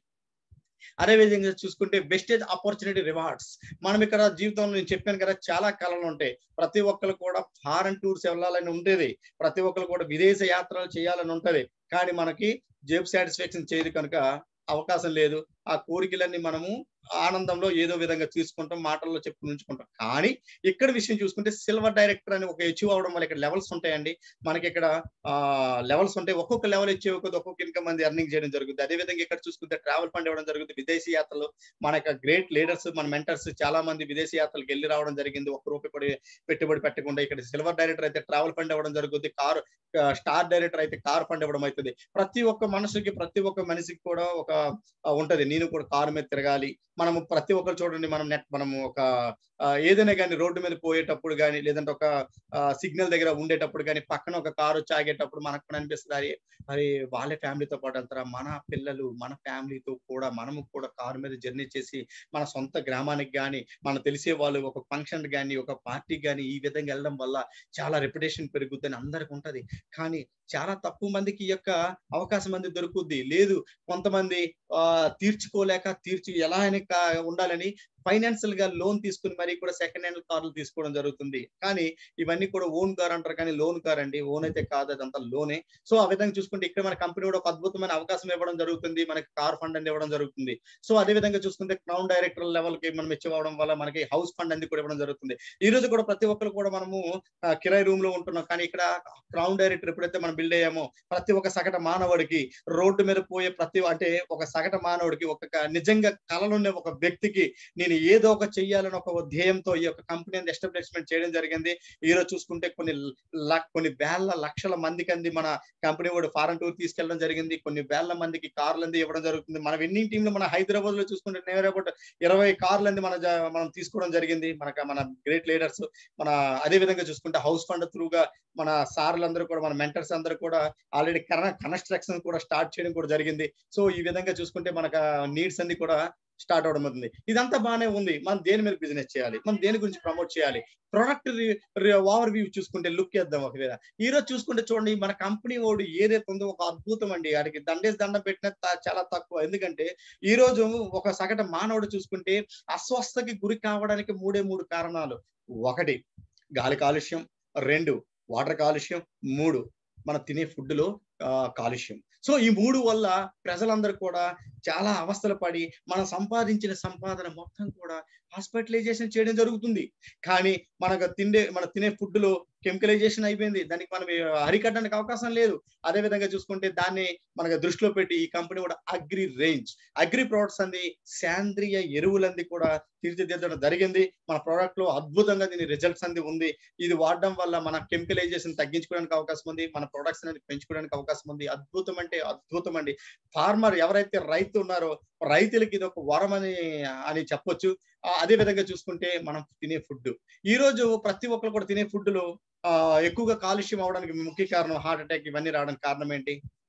అదే విధంగా చూసుకుంటే బెస్టేజ్ ఆపర్చునిటీ రివార్డ్స్ మనం ఇక్కడ జీవితంలో నేను చెప్పాను కదా చాలా కళలు ఉంటాయి ప్రతి ఒక్కరు కూడా ఫారెన్ టూర్స్ వెళ్ళాలని ఉండేది ప్రతి ఒక్కరు కూడా విదేశ యాత్రలు చేయాలని ఉంటది కానీ మనకి జేబ్ సాటిస్ఫాక్షన్ చేయదు కనుక అవకాశం లేదు ఆ కోరికలన్నీ మనము ఆనందంలో ఏదో విధంగా తీసుకుంటాం మాటల్లో చెప్పు ఉంచుకుంటాం కానీ ఇక్కడ విషయం చూసుకుంటే సిల్వర్ డైరెక్టర్ అని ఒక అచీవ్ అవడం వల్ల ఇక్కడ లెవెల్స్ ఉంటాయండి మనకి ఇక్కడ ఆ లెవెల్స్ ఉంటాయి ఒక్కొక్క లెవెల్ అచీవ్ కొద్ది ఒక్కొక్క ఇన్కమ్ మంది ఎర్నింగ్ చేయడం జరుగుతుంది అదే విధంగా ఇక్కడ చూసుకుంటే ట్రావెల్ ఫండ్ ఇవ్వడం జరుగుతుంది విదేశీ యాత్రలు మన యొక్క గ్రేట్ లీడర్స్ మన మెంటర్స్ చాలా మంది విదేశీ యాత్రలకు వెళ్ళి రావడం జరిగింది ఒక్క రూపాయి కూడా పెట్టుబడి పెట్టకుండా ఇక్కడ సిల్వర్ డైరెక్టర్ అయితే ట్రావెల్ ఫండ్ ఇవ్వడం జరుగుతుంది కార్ స్టార్ డైరెక్టర్ అయితే కార్ ఫండ్ ఇవ్వడం అవుతుంది ప్రతి ఒక్క మనుషులకి ప్రతి ఒక్క మనిషికి కూడా ఒక ఆ, ఉంటది నేను కూడా కారు మీద తిరగాలి మనము ప్రతి ఒక్కరు చూడండి మనం నెట్ మనము ఒక ఆ, ఏదైనా కానీ రోడ్డు మీద పోయేటప్పుడు కానీ లేదంటే ఒక సిగ్నల్ దగ్గర ఉండేటప్పుడు కానీ పక్కన ఒక కారు వచ్చి ఆగేటప్పుడు మనకు కూడా అనిపిస్తుంది అరే అరే వాళ్ళ ఫ్యామిలీతో పాటు వెళ్తారా మన పిల్లలు మన ఫ్యామిలీతో కూడా మనము కూడా కారు మీద జర్నీ చేసి మన సొంత గ్రామానికి కానీ మన తెలిసే వాళ్ళు ఒక ఫంక్షన్ కానీ ఒక పార్టీకి కానీ ఈ విధంగా వెళ్ళడం వల్ల చాలా రెప్యుటేషన్ పెరుగుద్దని అందరికి ఉంటది కానీ చాలా తక్కువ మందికి ఈ యొక్క అవకాశం మంది దొరుకుద్ది లేదు కొంతమంది ఆ తీర్చుకోలేక తీర్చి ఎలా అయినా కా- ఉండాలని ఫైనాన్షియల్ గా లోన్ తీసుకుని మరీ కూడా సెకండ్ హ్యాండ్ కార్లు తీసుకోవడం జరుగుతుంది కానీ ఇవన్నీ కూడా ఓన్ కార్ అంటారు కానీ లోన్ కార్ అండి ఓన్ అయితే కాదు అదంతా లోనే సో ఆ విధంగా చూసుకుంటే ఇక్కడ మన కంపెనీ కూడా ఒక అద్భుతమైన అవకాశం ఇవ్వడం జరుగుతుంది మనకి కార్ ఫండ్ అని ఇవ్వడం జరుగుతుంది సో అదే విధంగా చూసుకుంటే క్రౌన్ డైరెక్టర్ లెవెల్ కి మనం ఇచ్చివ్వడం వల్ల మనకి హౌస్ ఫండ్ అనేది కూడా ఇవ్వడం జరుగుతుంది ఈ రోజు కూడా ప్రతి ఒక్కరు కూడా మనము ఆ, కిరాయి రూమ్ లో ఉంటున్నాం కానీ ఇక్కడ క్రౌన్ డైరెక్టర్ ఎప్పుడైతే మనం బిల్డ్ అయ్యామో ప్రతి ఒక్క సగట మానవుడికి రోడ్డు మీద పోయే ప్రతి అంటే ఒక సగట మానవుడికి ఒక క- నిజంగా కళలున్న ఒక వ్యక్తికి నేను ఏదో ఒక చెయ్యాలని ఒక ధ్యేయంతో ఈ యొక్క కంపెనీని ఎస్టాబ్లిష్మెంట్ చేయడం జరిగింది ఈ రోజు చూసుకుంటే కొన్ని ల- కొన్ని వేల లక్షల మందికి అంది మన కంపెనీ కూడా ఫారెన్ టూర్ తీసుకెళ్ళడం జరిగింది కొన్ని వేల మందికి కార్లు అంది ఇవ్వడం జరుగుతుంది మన విన్నింగ్ టీమ్ లో మన హైదరాబాద్ లో చూసుకుంటే నేర్ అబౌట్ ఇరవై కార్లు అంది మన జ- మనం తీసుకోవడం జరిగింది మనకు మన గ్రేట్ లీడర్స్ మన అదే విధంగా చూసుకుంటే హౌస్ ఫండ్ త్రూగా మన సార్లందరూ కూడా మన మెంటర్స్ అందరూ కూడా ఆల్రెడీ కన్స్ట్రక్షన్ కూడా స్టార్ట్ చేయడం కూడా జరిగింది సో ఈ విధంగా చూసుకుంటే మనకు నీడ్స్ అన్ని కూడా స్టార్ట్ అవడం అవుతుంది ఇదంతా బాగానే ఉంది మనం దేని మీద బిజినెస్ చేయాలి మనం దేని గురించి ప్రమోట్ చేయాలి ప్రొడక్ట్ ఓవర్ వ్యూ చూసుకుంటే లుక్ చేద్దాం ఒకవేళ ఈ రోజు చూసుకుంటే చూడండి మన కంపెనీ వాడు ఏదైతే ఉందో ఒక అద్భుతం అండి ఆడికి దండేసి దండం పెట్టిన త- చాలా తక్కువ ఎందుకంటే ఈ రోజు ఒక సగటు మానవుడు చూసుకుంటే అస్వస్థకి గురి కావడానికి మూడే మూడు కారణాలు ఒకటి గాలి కాలుష్యం రెండు వాటర్ కాలుష్యం మూడు మన తినే ఫుడ్ లో ఆ, కాలుష్యం సో ఈ మూడు వల్ల ప్రజలందరూ కూడా చాలా అవస్థలు పడి మనం సంపాదించిన సంపాదన మొత్తం కూడా హాస్పిటలైజేషన్ చేయడం జరుగుతుంది కానీ మనకు తిండే మన తినే ఫుడ్ లో కెమికలైజేషన్ అయిపోయింది దానికి మనం అరికట్టడానికి అవకాశం లేదు అదే విధంగా చూసుకుంటే దాన్ని మనకు దృష్టిలో పెట్టి ఈ కంపెనీ కూడా అగ్రి రేంజ్ అగ్రి ప్రొడక్ట్స్ అంది శాంద్రియ ఎరువులంది కూడా తీర్చిదిద్దడం జరిగింది మన ప్రోడక్ట్ లో అద్భుతంగా దీని రిజల్ట్స్ అంది ఉంది ఇది వాడడం వల్ల మన కెమికలైజేషన్ తగ్గించుకోవడానికి అవకాశం ఉంది మన ప్రొడక్ట్స్ అనేది పెంచుకోవడానికి అవకాశం ఉంది అద్భుతం అంటే అద్భుతం అండి ఫార్మర్ ఎవరైతే రైతు ఉన్నారో రైతులకి ఇది ఒక వరం అని అని చెప్పొచ్చు ఆ, అదే విధంగా చూసుకుంటే మనం తినే ఫుడ్ ఈ రోజు ప్రతి ఒక్కరు కూడా తినే ఫుడ్ లో ఆ, ఎక్కువగా కాలుష్యం అవడానికి ముఖ్య కారణం హార్ట్ అటాక్ ఇవన్నీ రావడానికి కారణం ఏంటి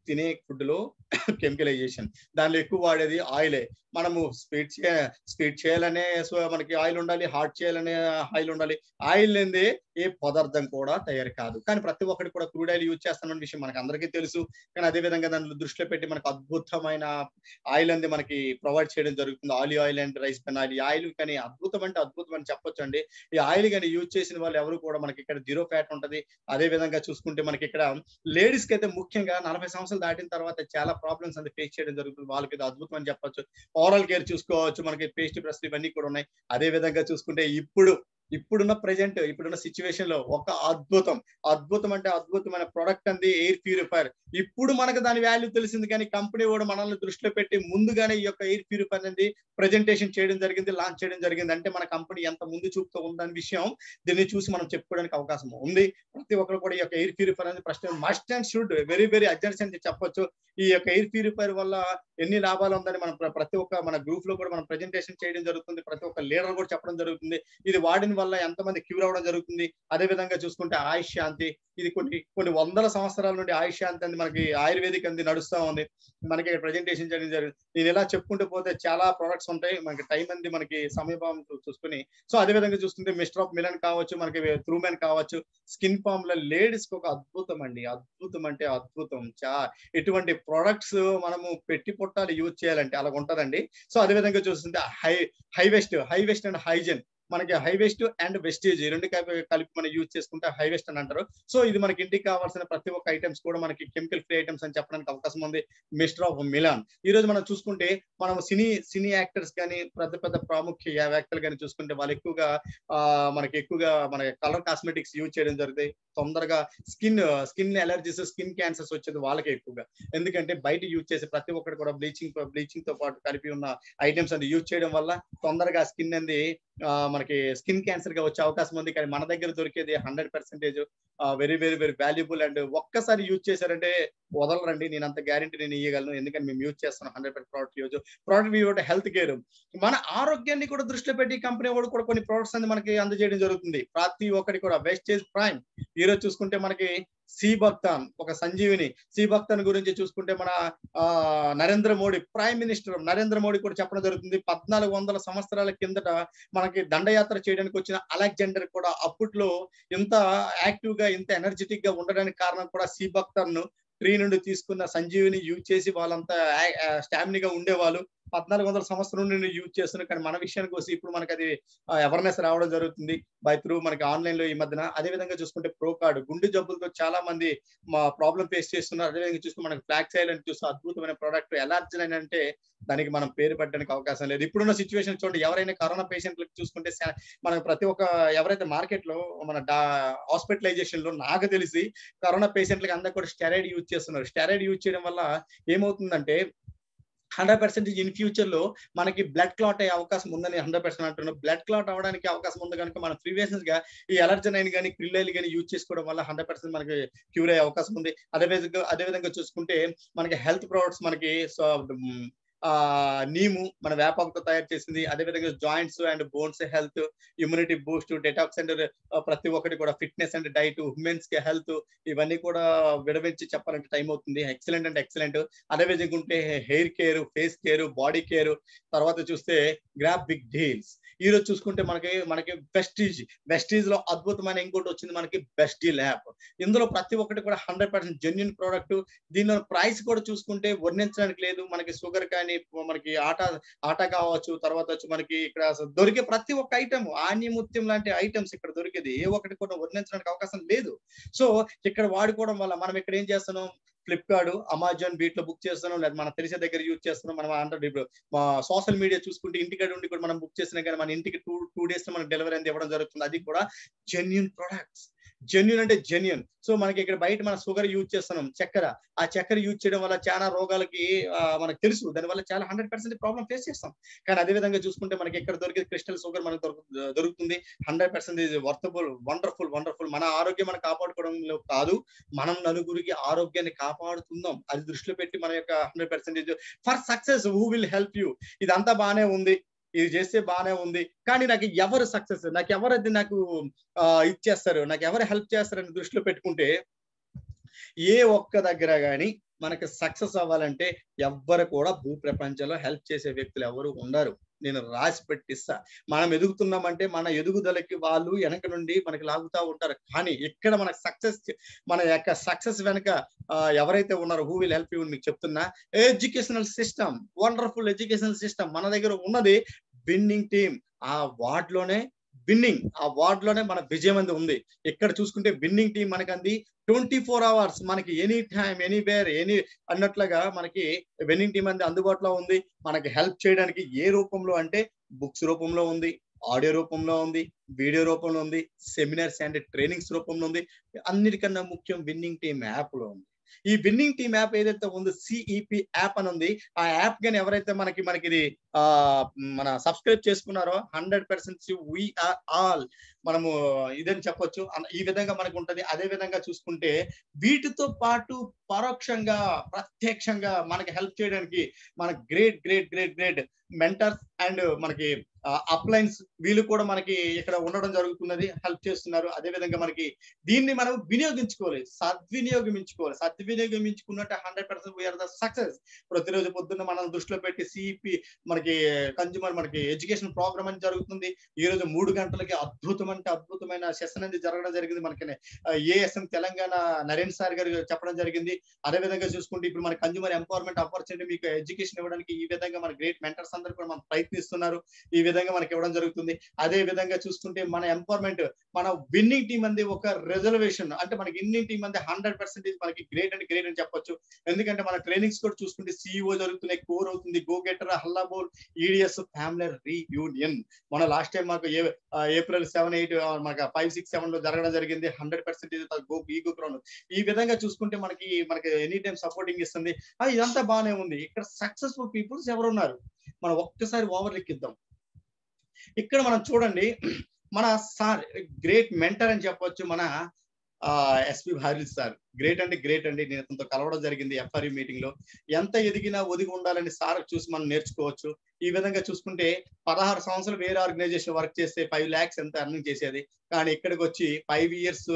తినే ఫుడ్ లో కెమికలైజేషన్ దానిలో ఎక్కువ వాడేది ఆయిలే మనము స్పీడ్ చే స్పీడ్ చేయాలనే సో మనకి ఆయిల్ ఉండాలి హాట్ చేయాలనే ఆయిల్ ఉండాలి ఆయిల్ లేనిదే ఏ పదార్థం కూడా తయారు కాదు కానీ ప్రతి ఒక్కటి కూడా క్రూడ్ ఆయిల్ యూజ్ చేస్తున్న విషయం మనకు అందరికీ తెలుసు కానీ అదే విధంగా దానిలో దృష్టిలో పెట్టి మనకు అద్భుతమైన ఆయిల్ అనేది మనకి ప్రొవైడ్ చేయడం జరుగుతుంది ఆలివ్ ఆయిల్ అండ్ రైస్ పెన్ ఆయిల్ ఈ ఆయిల్ కానీ అద్భుతం అంటే అద్భుతం అని చెప్పొచ్చు అండి ఈ ఆయిల్ కానీ యూజ్ చేసిన వాళ్ళు ఎవరు కూడా మనకి ఇక్కడ జీరో ఫ్యాట్ ఉంటది అదే విధంగా చూసుకుంటే మనకి ఇక్కడ లేడీస్ కి అయితే ముఖ్యంగా నలభై సంవత్సరాలు దాటిన తర్వాత చాలా ప్రాబ్లమ్స్ అనేది ఫేస్ చేయడం జరుగుతుంది వాళ్ళకి ఇది అద్భుతం అని చెప్పొచ్చు ఓరల్ కేర్ చూసుకోవచ్చు మనకి పేస్ట్ బ్రష్ ఇవన్నీ కూడా ఉన్నాయి అదే విధంగా చూసుకుంటే ఇప్పుడు ఇప్పుడున్న ప్రెజెంట్ ఇప్పుడున్న సిచ్యువేషన్ లో ఒక అద్భుతం అద్భుతం అంటే అద్భుతమైన ప్రొడక్ట్ అంది ఎయిర్ ప్యూరిఫైర్ ఇప్పుడు మనకు దాని వాల్యూ తెలిసింది కానీ కంపెనీ కూడా మనల్ని దృష్టిలో పెట్టి ముందుగానే ఈ యొక్క ఎయిర్ ప్యూరిఫైర్ అనేది ప్రజెంటేషన్ చేయడం జరిగింది లాంచ్ చేయడం జరిగింది అంటే మన కంపెనీ ఎంత ముందు చూపుతూ ఉందనే విషయం దీన్ని చూసి మనం చెప్పుకోవడానికి అవకాశం ఉంది ప్రతి ఒక్కరు కూడా ఈ యొక్క ఎయిర్ ప్యూరిఫైర్ అనేది ప్రశ్న must and should very very urgent అని చెప్పొచ్చు ఈ యొక్క ఎయిర్ ప్యూరిఫైర్ వల్ల ఎన్ని లాభాలు ఉందని మనం ప్ర- ప్రతి ఒక్క మన గ్రూప్ లో కూడా మనం ప్రజెంటేషన్ చేయడం జరుగుతుంది ప్రతి ఒక్క లీడర్ కూడా చెప్పడం జరుగుతుంది ఇది వాడిన వల్ల ఎంతమంది క్యూర్ అవ్వడం జరుగుతుంది అదే విధంగా చూసుకుంటే ఆయుష్ శాంతి ఇది కొన్ని కొన్ని వందల సంవత్సరాల నుండి ఆయుష్ శాంతి అనేది మనకి ఆయుర్వేదిక్ అనేది నడుస్తా ఉంది మనకి ప్రజెంటేషన్ చేయడం జరిగింది నేను ఇలా చెప్పుకుంటూ పోతే చాలా ప్రొడక్ట్స్ ఉంటాయి మనకి టైం అనేది మనకి సమయభావం చూ- చూసుకుని సో అదే విధంగా చూసుకుంటే మిస్టర్ ఆఫ్ మిలన్ కావచ్చు మనకి త్రూమెన్ కావచ్చు స్కిన్ ఫామ్ లో లేడీస్ కి ఒక అద్భుతం అండి అద్భుతం అంటే అద్భుతం చా ఇటువంటి ప్రొడక్ట్స్ మనము పెట్టి పొట్టాలు యూజ్ చేయాలంటే అలా ఉంటదండి సో అదే విధంగా చూస్తుంటే high high west high west and hygiene మనకి హై వెస్ట్ అండ్ వెస్టేజ్ ఈ రెండు కలిపి కలిపి మనం యూజ్ చేసుకుంటే హై వెస్ట్ అని అంటారు సో ఇది మనకి ఇంటికి కావాల్సిన ప్రతి ఒక్క ఐటమ్స్ కూడా మనకి కెమికల్ ఫ్రీ ఐటమ్స్ అని చెప్పడానికి అవకాశం ఉంది మిస్టర్ ఆఫ్ మిలాన్ ఈ రోజు మనం చూసుకుంటే మనం సినీ సినీ యాక్టర్స్ కానీ పెద్ద పెద్ద ప్రాముఖ్య వ్యక్తులు కానీ చూసుకుంటే వాళ్ళు ఎక్కువగా ఆ మనకి ఎక్కువగా మన కలర్ కాస్మెటిక్స్ యూజ్ చేయడం జరుగుతాయి తొందరగా skin skin allergies skin cancers వచ్చేది వాళ్ళకే ఎక్కువగా ఎందుకంటే బయట యూజ్ చేసే ప్రతి ఒక్కటి కూడా బ్లీచింగ్ బ్లీచింగ్ తో పాటు కలిపి ఉన్న ఐటమ్స్ అది యూజ్ చేయడం వల్ల తొందరగా స్కిన్ అనేది ఆ, మనకి స్కిన్ క్యాన్సర్ గా వచ్చే అవకాశం ఉంది కానీ మన దగ్గర దొరికేది hundred percentage very very very valuable and ఒక్కసారి యూజ్ చేశారంటే వదలరండి నేను అంత గ్యారంటీ నేను ఇవ్వగలను ఎందుకంటే మేము యూజ్ చేస్తాను hundred percent product use product use health care మన ఆరోగ్యాన్ని కూడా దృష్టిలో పెట్టి కంపెనీ వాడు కూడా కొన్ని ప్రొడక్ట్స్ అనేది మనకి అందజేయడం జరుగుతుంది ప్రతి ఒక్కటి కూడా వేస్టేజ్ ప్రైమ్ ఈ రోజు చూసుకుంటే మనకి సి భక్తాన్ ఒక సంజీవిని సి భక్తాన్ గురించి చూసుకుంటే మన ఆ నరేంద్ర మోడీ ప్రైమ్ మినిస్టర్ నరేంద్ర మోడీ కూడా చెప్పడం జరుగుతుంది పద్నాలుగు వందల సంవత్సరాల కిందట మనకి దండయాత్ర చేయడానికి వచ్చిన అలెగ్జాండర్ కూడా అప్పట్లో ఇంత యాక్టివ్ గా ఇంత ఎనర్జెటిక్ గా ఉండడానికి కారణం కూడా సి భక్తాన్ ట్రీ నుండి తీసుకున్న సంజీవిని యూజ్ చేసి వాళ్ళంతా స్టామినిగా ఉండేవాళ్ళు పద్నాలుగు వందల సంవత్సరం నుండి యూజ్ చేస్తున్నారు కానీ మన విషయానికి వస్తే ఇప్పుడు మనకి అది అవేర్నెస్ రావడం జరుగుతుంది బై త్రూ మనకి ఆన్లైన్ లో ఈ మధ్యన అదే విధంగా చూసుకుంటే ప్రో కార్డ్ గుండె జబ్బులతో చాలా మంది మా ప్రాబ్లం ఫేస్ చేస్తున్నారు అదే విధంగా చూసుకుంటే మనకి ఫ్లాక్ సైల్ అని చూస్తే అద్భుతమైన ప్రోడక్ట్ ఎలర్జీ అని అంటే దానికి మనం పేరు పెట్టడానికి అవకాశం లేదు ఇప్పుడున్న సిచ్యువేషన్ చూడండి ఎవరైనా కరోనా పేషెంట్లకు చూసుకుంటే శా- మనకి ప్రతి ఒక్క ఎవరైతే మార్కెట్ లో మన హాస్పిటలైజేషన్ లో నాకు తెలిసి కరోనా పేషెంట్లకి అందరు కూడా స్టెరాయిడ్ యూజ్ చేస్తున్నారు స్టెరాయిడ్ యూజ్ చేయడం వల్ల ఏమవుతుందంటే హండ్రెడ్ పర్సెంట్ ఇన్ ఫ్యూచర్ లో మనకి బ్లడ్ క్లాట్ అయ్యే అవకాశం ఉందని హండ్రెడ్ పర్సెంట్ అంటున్నాం బ్లడ్ క్లాట్ అవడానికి అవకాశం ఉంది కనుక మనం ప్రీవియస్ గా ఈ అలర్జనైన్ కానీ క్రిల్లైల్ కానీ యూజ్ చేసుకోవడం వల్ల హండ్రెడ్ పర్సెంట్ మనకి క్యూర్ అయ్యే అవకాశం ఉంది అదే విధంగా అదే విధంగా చూసుకుంటే మనకి హెల్త్ ప్రొడక్ట్స్ మనకి సో ఆ నీము మన వేపాకుతో తయారు చేసింది అదే విధంగా joints and bones health immunity boost detox and ప్రతి ఒక్కటి కూడా ఫిట్నెస్ అండ్ డైట్ ఉమెన్స్ కి హెల్త్ ఇవన్నీ కూడా విడవించి చెప్పాలంటే టైం అవుతుంది ఎక్సలెంట్ అంటే ఎక్సలెంట్ అదే విధంగా ఉంటే hair care face care body care తర్వాత చూస్తే గ్రాప్ బిగ్ డీల్స్ ఈ రోజు చూసుకుంటే మనకి మనకి వెస్టీజ్ వెస్టీజ్ లో అద్భుతమైన ఇంకోటి వచ్చింది మనకి బెస్ట్ డీల్ యాప్ ఇందులో ప్రతి ఒక్కటి కూడా హండ్రెడ్ పర్సెంట్ జెన్యున్ ప్రోడక్ట్ దీనిలో ప్రైస్ కూడా చూసుకుంటే వర్ణించడానికి లేదు మనకి షుగర్ కానీ మనకి ఆటా ఆటా కావచ్చు తర్వాత వచ్చి మనకి ఇక్కడ అసలు దొరికే ప్రతి ఒక్క ఐటమ్ ఆన్యముత్యం లాంటి ఐటమ్స్ ఇక్కడ దొరికేది ఏ ఒక్కటి కూడా వర్ణించడానికి అవకాశం లేదు సో ఇక్కడ వాడుకోవడం వల్ల మనం ఇక్కడ ఏం చేస్తున్నాం ఫ్లిప్కార్ట్ అమెజాన్ బీట్ లో బుక్ చేస్తున్నాం లేదా మన తెలిసే దగ్గర యూజ్ చేస్తున్నాం మనం అంటే ఇప్పుడు మా సోషల్ మీడియా చూసుకుంటే ఇంటికాడ ఉండి కూడా మనం బుక్ చేసినా కానీ మన ఇంటికి టూ టూ డేస్ లో మనకి డెలివరీ అనేది ఇవ్వడం జరుగుతుంది అది కూడా జెన్యున్ ప్రొడక్ట్స్ జెన్యున్ అంటే జెన్యున్ సో మనకి ఇక్కడ బయట మన షుగర్ యూజ్ చేస్తున్నాం చక్కెర ఆ చక్కెర యూజ్ చేయడం వల్ల చాలా రోగాలకి ఆ, మనకు తెలుసు దానివల్ల చాలా హండ్రెడ్ పర్సెంట్ ప్రాబ్లం ఫేస్ చేస్తాం కానీ అదే విధంగా చూసుకుంటే మనకి ఎక్కడ దొరికే క్రిస్టల్ షుగర్ మనకు దొరుకు- దొరుకుతుంది hundred percent worthable wonderful wonderful మన ఆరోగ్యం మనం కాపాడుకోవడంలో కాదు మనం నలుగురికి ఆరోగ్యాన్ని కాపాడుతుందాం అది దృష్టిలో పెట్టి మన యొక్క hundred percentage for success who will help you ఇదంతా బానే ఉంది ఇది చేస్తే బానే ఉంది కానీ నాకు ఎవరు సక్సెస్ నాకు ఎవరు అది నాకు ఆ, ఇచ్చేస్తారు నాకు ఎవరు హెల్ప్ చేస్తారని దృష్టిలో పెట్టుకుంటే ఏ ఒక్క దగ్గర కానీ మనకి సక్సెస్ అవ్వాలంటే ఎవ్వరు కూడా భూ ప్రపంచంలో హెల్ప్ చేసే వ్యక్తులు ఎవరు ఉండరు నేను రాసి పెట్టిస్తా మనం ఎదుగుతున్నామంటే మన ఎదుగుదలకి వాళ్ళు వెనక నుండి మనకి లాగుతూ ఉంటారు కానీ ఇక్కడ మనకు సక్సెస్ మన యొక్క సక్సెస్ వెనక ఆ, ఎవరైతే ఉన్నారో హూ విల్ హెల్ప్ యూ మీకు చెప్తున్నా educational system wonderful educational system మన దగ్గర ఉన్నది విన్నింగ్ టీమ్ ఆ వార్డ్ లోనే విన్నింగ్ ఆ వార్డ్ లోనే మన విజయం అనేది ఉంది ఇక్కడ చూసుకుంటే విన్నింగ్ టీం మనకి అంది ట్వంటీ ఫోర్ అవర్స్ మనకి ఎనీ టైం ఎనీవేర్ ఎనీ అన్నట్లుగా మనకి విన్నింగ్ టీం అనేది అందుబాటులో ఉంది మనకి హెల్ప్ చేయడానికి ఏ రూపంలో అంటే బుక్స్ రూపంలో ఉంది ఆడియో రూపంలో ఉంది వీడియో రూపంలో ఉంది సెమినార్స్ అండ్ ట్రైనింగ్స్ రూపంలో ఉంది అన్నిటికన్నా ముఖ్యం విన్నింగ్ టీమ్ యాప్ లో ఉంది ఈ విన్నింగ్ టీమ్ యాప్ ఏదైతే ఉందో సిఈపి యాప్ అని ఉంది ఆ యాప్ గాని ఎవరైతే మనకి మనకి ఇది ఆ మన సబ్స్క్రైబ్ చేసుకున్నారో హండ్రెడ్ పర్సెంట్ వీఆర్ ఆల్ మనము ఇదని చెప్పొచ్చు అన- ఈ విధంగా మనకు ఉంటది అదే విధంగా చూసుకుంటే వీటితో పాటు పరోక్షంగా ప్రత్యక్షంగా మనకి హెల్ప్ చేయడానికి మన great great great great mentors and మనకి అప్లైన్స్ వీళ్ళు కూడా మనకి ఇక్కడ ఉండడం జరుగుతున్నది హెల్ప్ చేస్తున్నారు అదే విధంగా మనకి దీన్ని మనం వినియోగించుకోవాలి సద్వినియోగమించుకోవాలి సద్వినియోగమించుకున్నట్టు hundred percent we are the success ప్రతిరోజు పొద్దున్న మనం దృష్టిలో పెట్టి సిఇపి మనకి కన్జ్యూమర్ మనకి ఎడ్యుకేషన్ ప్రోగ్రామ్ అని జరుగుతుంది ఈ రోజు మూడు గంటలకి అద్భుతం అంటే అద్భుతమైన సెషన్ అనేది జరగడం జరిగింది మనకి ఏఎస్ఎం తెలంగాణ నరేన్ సార్ గారు చెప్పడం జరిగింది అదే విధంగా చూసుకుంటే ఇప్పుడు మన కన్జ్యూమర్ ఎంపవర్మెంట్ ఆపర్చునిటీ మీకు ఎడ్యుకేషన్ ఇవ్వడానికి ఈ విధంగా మన గ్రేట్ మెంటర్స్ అందరూ కూడా మనం ప్రయత్నిస్తున్నారు ఈ విధంగా మనకి ఇవ్వడం జరుగుతుంది అదే విధంగా చూసుకుంటే మన ఎంపవర్మెంట్ మన విన్నింగ్ టీం అంది ఒక రిజర్వేషన్ అంటే మనకి విన్నింగ్ టీం అంది హండ్రెడ్ పర్సెంటేజ్ మనకి గ్రేట్ అండ్ గ్రేట్ అని చెప్పొచ్చు ఎందుకంటే మన ట్రైనింగ్స్ కూడా చూసుకుంటే సిఇఓ జరుగుతున్నాయి కోర్ అవుతుంది go getter Hallabol EDS family reunion మన లాస్ట్ టైం మాకు ఏ- ఆ, ఏప్రిల్ సెవెన్ ఎయిట్ మనకి ఫైవ్ సిక్స్ సెవెన్ లో జరగడం జరిగింది హండ్రెడ్ పర్సెంటేజ్ గో ఈగో గ్రౌండ్ ఈ విధంగా చూసుకుంటే మనకి మనకి ఎనీ టైం సపోర్టింగ్ ఇస్తుంది ఆ, ఇదంతా బాగానే ఉంది ఇక్కడ సక్సెస్ఫుల్ పీపుల్స్ ఎవరు ఉన్నారు మనం ఒక్కసారి ఓవర్ లెక్కిద్దాం ఇక్కడ మనం చూడండి మన సార్ గ్రేట్ మెంటర్ అని చెప్పొచ్చు మన ఎస్పి భారీ సార్ గ్రేట్ అంటే గ్రేట్ అండి నేను అతనితో కలవడం జరిగింది ఎఫ్ఆర్ఈ మీటింగ్ లో ఎంత ఎదిగినా ఒదిగి ఉండాలని సార్ చూసి మనం నేర్చుకోవచ్చు ఈ విధంగా చూసుకుంటే పదహారు సంవత్సరాలు వేరే ఆర్గనైజేషన్ వర్క్ చేస్తే ఫైవ్ ల్యాక్స్ ఎంత అర్నింగ్ చేసేది కానీ ఇక్కడికి వచ్చి ఫైవ్ ఇయర్స్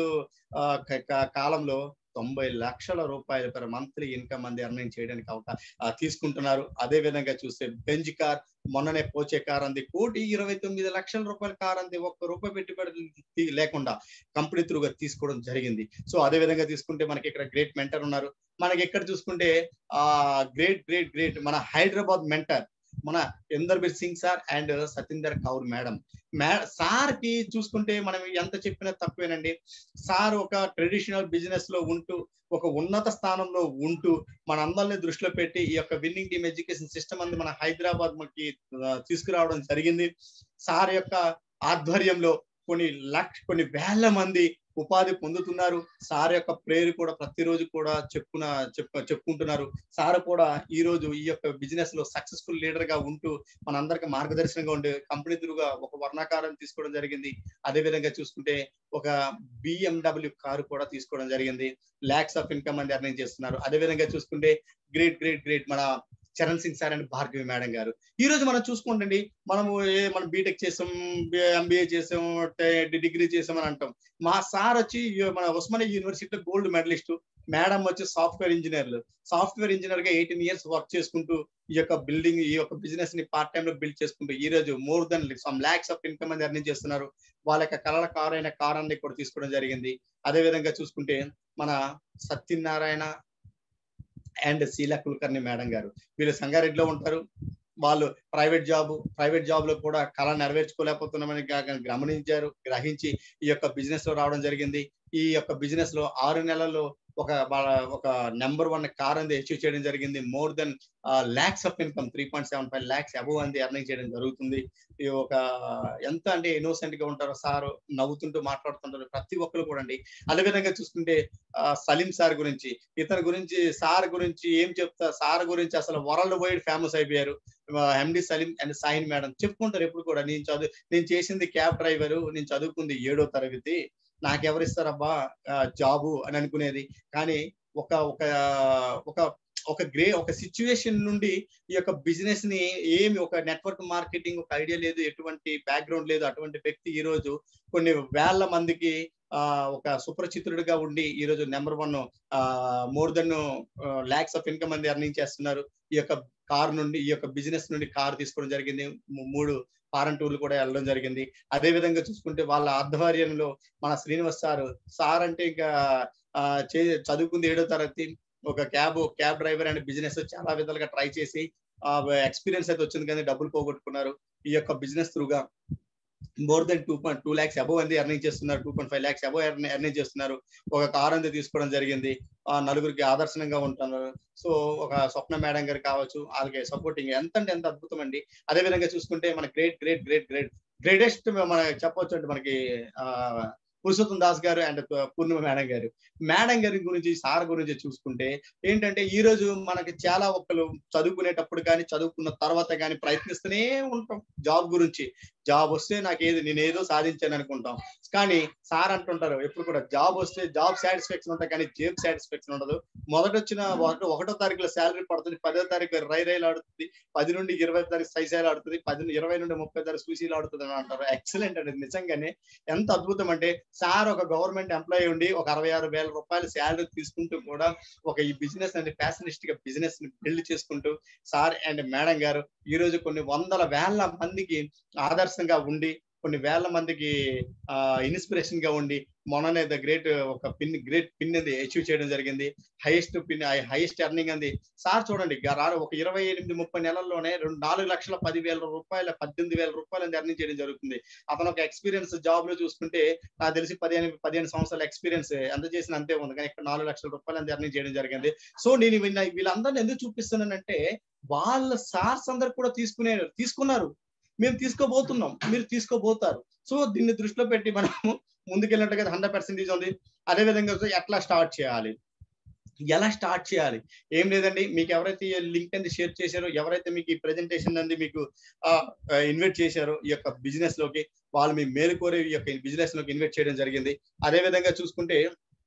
కాలంలో తొంభై లక్షల రూపాయలు పర్ మంత్లీ ఇన్కమ్ అంది ఎర్నింగ్ చేయడానికి అవకా ఆ, తీసుకుంటున్నారు అదే విధంగా చూస్తే బెంజ్ కార్ మొన్ననే పోచే కార్ అంది కోటి ఇరవై తొమ్మిది లక్షల రూపాయల కార్ అంది ఒక్క రూపాయి పెట్టుబడి తీ- లేకుండా కంపెనీ త్రూగా తీసుకోవడం జరిగింది సో అదే విధంగా తీసుకుంటే మనకి ఇక్కడ గ్రేట్ మెంటర్ ఉన్నారు మనకి ఎక్కడ చూసుకుంటే ఆ గ్రేట్ గ్రేట్ గ్రేట్ మన హైదరాబాద్ మెంటర్ మన Inderbir Singh sir and Satinder Kaur madam మే సార్ కి చూసుకుంటే మనం ఎంత చెప్పినా తక్కువేనండి సార్ ఒక ట్రెడిషనల్ బిజినెస్ లో ఉంటూ ఒక ఉన్నత స్థానంలో ఉంటూ మన అందరిని దృష్టిలో పెట్టి ఈ యొక్క విన్నింగ్ టీమ్ ఎడ్యుకేషన్ సిస్టమ్ అనేది మన హైదరాబాద్ మనకి ఆ, తీసుకురావడం జరిగింది సార్ యొక్క ఆధ్వర్యంలో కొన్ని లక్ష కొన్ని వేల మంది ఉపాధి పొందుతున్నారు సార్ యొక్క ప్రేరు కూడా ప్రతిరోజు కూడా చెప్పున చెప్ప చెప్పుకుంటున్నారు సార్ కూడా ఈ రోజు ఈ యొక్క బిజినెస్ లో సక్సెస్ఫుల్ లీడర్ గా ఉంటూ మనందరికి మార్గదర్శనంగా ఉండే కంపెనీ త్రూగా ఒక వర్ణాకారం తీసుకోవడం జరిగింది అదే విధంగా చూసుకుంటే ఒక బిఎండబ్ల్యూ కారు కూడా తీసుకోవడం జరిగింది ల్యాక్స్ ఆఫ్ ఇన్కమ్ అని ఎర్నింగ్ చేస్తున్నారు అదే విధంగా చూసుకుంటే గ్రేట్ గ్రేట్ గ్రేట్ మన Charan Singh sir and Bhargavi madam garu ఈ రోజు మనం చూసుకోండి మనము ఏ మనం బీటెక్ చేసాం ఎంబీఏ చేసాం డిగ్రీ చేసాం అని అంటాం మా సార్ వచ్చి మన ఉస్మానియా యూనివర్సిటీలో గోల్డ్ మెడలిస్ట్ మేడం వచ్చి సాఫ్ట్వేర్ ఇంజనీర్లు సాఫ్ట్వేర్ ఇంజనీర్ గా ఎయిటీన్ ఇయర్స్ వర్క్ చేసుకుంటూ ఈ యొక్క బిల్డింగ్ ఈ యొక్క బిజినెస్ ని పార్ట్ టైం లో బిల్డ్ చేసుకుంటూ ఈ రోజు more than some lakhs of income అనేది ఎర్నింగ్ చేస్తున్నారు వాళ్ళ యొక్క కళల కారు అయిన కార్ అనేది కూడా తీసుకోవడం జరిగింది అదే విధంగా చూసుకుంటే మన సత్యనారాయణ అండ్ శీలా కుల్కర్ణి మేడం గారు వీళ్ళు సంగారెడ్డిలో ఉంటారు వాళ్ళు ప్రైవేట్ జాబ్ ప్రైవేట్ జాబ్ లో కూడా కళ నెరవేర్చుకోలేకపోతున్నామని గా- గమనించారు గ్రహించి ఈ యొక్క బిజినెస్ లో రావడం జరిగింది ఈ యొక్క బిజినెస్ లో ఆరు నెలల్లో ఒక వాళ్ళ ఒక నెంబర్ వన్ కార్ అనేది అచీవ్ చేయడం జరిగింది more than lakhs of income three point seven five lakhs above అంది ఎర్నింగ్ చేయడం జరుగుతుంది ఈ ఒక ఎంత అంటే ఇన్నోసెంట్ గా ఉంటారో సార్ నవ్వుతుంటూ మాట్లాడుతుంటారు ప్రతి ఒక్కరు కూడా అండి అదే విధంగా చూసుకుంటే ఆ, సలీం సార్ గురించి ఇతని గురించి సార్ గురించి ఏం చెప్తా సార్ గురించి అసలు వరల్డ్ వైడ్ ఫేమస్ అయిపోయారు ఎండి సలీం అండ్ సాయిన్ మేడం చెప్పుకుంటారు ఎప్పుడు కూడా నేను చదువు నేను చేసింది క్యాబ్ డ్రైవరు నేను చదువుకుంది ఏడో తరగతి నాకెవరు ఇస్తారబ్బా ఆ, జాబు అని అనుకునేది కానీ ఒక ఒక ఒక ఒక గ్రే ఒక సిచ్యువేషన్ నుండి ఈ యొక్క బిజినెస్ ని ఏమి ఒక నెట్వర్క్ మార్కెటింగ్ ఒక ఐడియా లేదు ఎటువంటి బ్యాక్గ్రౌండ్ లేదు అటువంటి వ్యక్తి ఈ రోజు కొన్ని వేల మందికి ఆ, ఒక సుప్రచిత్రుడిగా ఉండి ఈ రోజు number one more than lakhs of income మంది ఎర్నింగ్ చేస్తున్నారు ఈ యొక్క కార్ నుండి ఈ యొక్క బిజినెస్ నుండి కార్ తీసుకోవడం జరిగింది ము- మూడు ఫారెన్ టూర్లు కూడా వెళ్ళడం జరిగింది అదే విధంగా చూసుకుంటే వాళ్ళ ఆధ్వర్యంలో మన శ్రీనివాస్ సార్ సార్ అంటే ఇంకా ఆ, చే చదువుకుంది ఏడో తరగతి ఒక cab cab driver and business చాలా విధాలుగా ట్రై చేసి ఎక్స్పీరియన్స్ అయితే వచ్చింది కానీ డబ్బులు పోగొట్టుకున్నారు ఈ యొక్క బిజినెస్ త్రూగా more than two point two lakhs above అంది ఎర్నింగ్ చేస్తున్నారు two point five lakhs above earning చేస్తున్నారు ఒక కార్ అంది తీసుకోవడం జరిగింది ఆ నలుగురికి ఆదర్శనంగా ఉంటున్నారు సో ఒక స్వప్న మేడం గారు కావచ్చు వాళ్ళకి సపోర్టింగ్ ఎంత అంటే ఎంత అద్భుతం అండి అదే విధంగా చూసుకుంటే మన great great great great greatest మన చెప్పొచ్చు అంటే మనకి ఆ Purushottam Das garu and Purnima madam garu madam గారి గురించి సార్ గురించి చూసుకుంటే ఏంటంటే ఈ రోజు మనకి చాలా ఒక్కరు చదువుకునేటప్పుడు కానీ చదువుకున్న తర్వాత కానీ ప్రయత్నిస్తూనే ఉంటాం జాబ్ గురించి జాబ్ వస్తే నాకు ఏది నేను ఏదో సాధించాను అనుకుంటాం కానీ సార్ అంటుంటారు ఎప్పుడు కూడా జాబ్ వస్తే జాబ్ సాటిస్ఫాక్షన్ ఉంటుంది కానీ జేబ్ సాటిస్ఫాక్షన్ ఉండదు మొదట వచ్చిన ఒకటో ఒకటో తారీఖులో శాలరీ పడుతుంది పదో తారీఖు రై రైలు ఆడుతుంది పది నుండి ఇరవై తారీఖు సైజాలు ఆడుతుంది పది ఇరవై నుండి ముప్పై తారీఖు సూసీలు ఆడుతుంది అని అంటారు ఎక్సలెంట్ అండి నిజంగానే ఎంత అద్భుతం అంటే సార్ ఒక గవర్నమెంట్ ఎంప్లాయీ ఉండి ఒక అరవై ఆరు వేల రూపాయలు శాలరీ తీసుకుంటూ కూడా ఒక ఈ బిజినెస్ అనేది ఫ్యాషనిస్ట్ గా బిజినెస్ ని బిల్డ్ చేసుకుంటూ సార్ అండ్ మేడం గారు ఈ రోజు కొన్ని వందల వేల మందికి ఆదర్శంగా ఉండి కొన్ని వేల మందికి ఆ ఇన్స్పిరేషన్ గా ఉండి మొన్ననే ద గ్రేట్ ఒక పిన్ గ్రేట్ పిన్ అది అచీవ్ చేయడం జరిగింది హైయెస్ట్ పిన్ హైయెస్ట్ ఎర్నింగ్ అంది సార్ చూడండి గ- రా- ఒక ఇరవై ఎనిమిది ముప్పై నెలల్లోనే రెండు నాలుగు లక్షల పది వేల రూపాయల పద్దెనిమిది వేల రూపాయలు ఎర్నింగ్ చేయడం జరుగుతుంది అతను ఒక ఎక్స్పీరియన్స్ జాబ్ లో చూసుకుంటే నాకు తెలిసి పదిహేను పదిహేను సంవత్సరాల ఎక్స్పీరియన్స్ ఎంత చేసిన అంతే ఉంది కానీ ఇక్కడ నాలుగు లక్షల రూపాయలు అంత ఎర్నింగ్ చేయడం జరిగింది సో నేను వీళ్ళ- వీళ్ళందరిని ఎందుకు చూపిస్తున్నానంటే వాళ్ళ సార్స్ అందరు కూడా తీసుకునే తీసుకున్నారు మేము తీసుకోబోతున్నాం మీరు తీసుకోబోతారు సో దీన్ని దృష్టిలో పెట్టి మనము ముందుకెళ్ళినట్టుగా హండ్రెడ్ పర్సెంటేజ్ ఉంది అదే విధంగా వచ్చి ఎట్లా స్టార్ట్ చేయాలి ఎలా స్టార్ట్ చేయాలి ఏం లేదండి మీకు ఎవరైతే లింక్ అనేది షేర్ చేశారో ఎవరైతే మీకు ఈ ప్రెజెంటేషన్ అనేది మీకు ఇన్వైట్ చేశారో ఈ యొక్క బిజినెస్ లోకి వాళ్ళు మీ మేలు కోరి ఈ యొక్క బిజినెస్ లోకి ఇన్వైట్ చేయడం జరిగింది అదే విధంగా చూసుకుంటే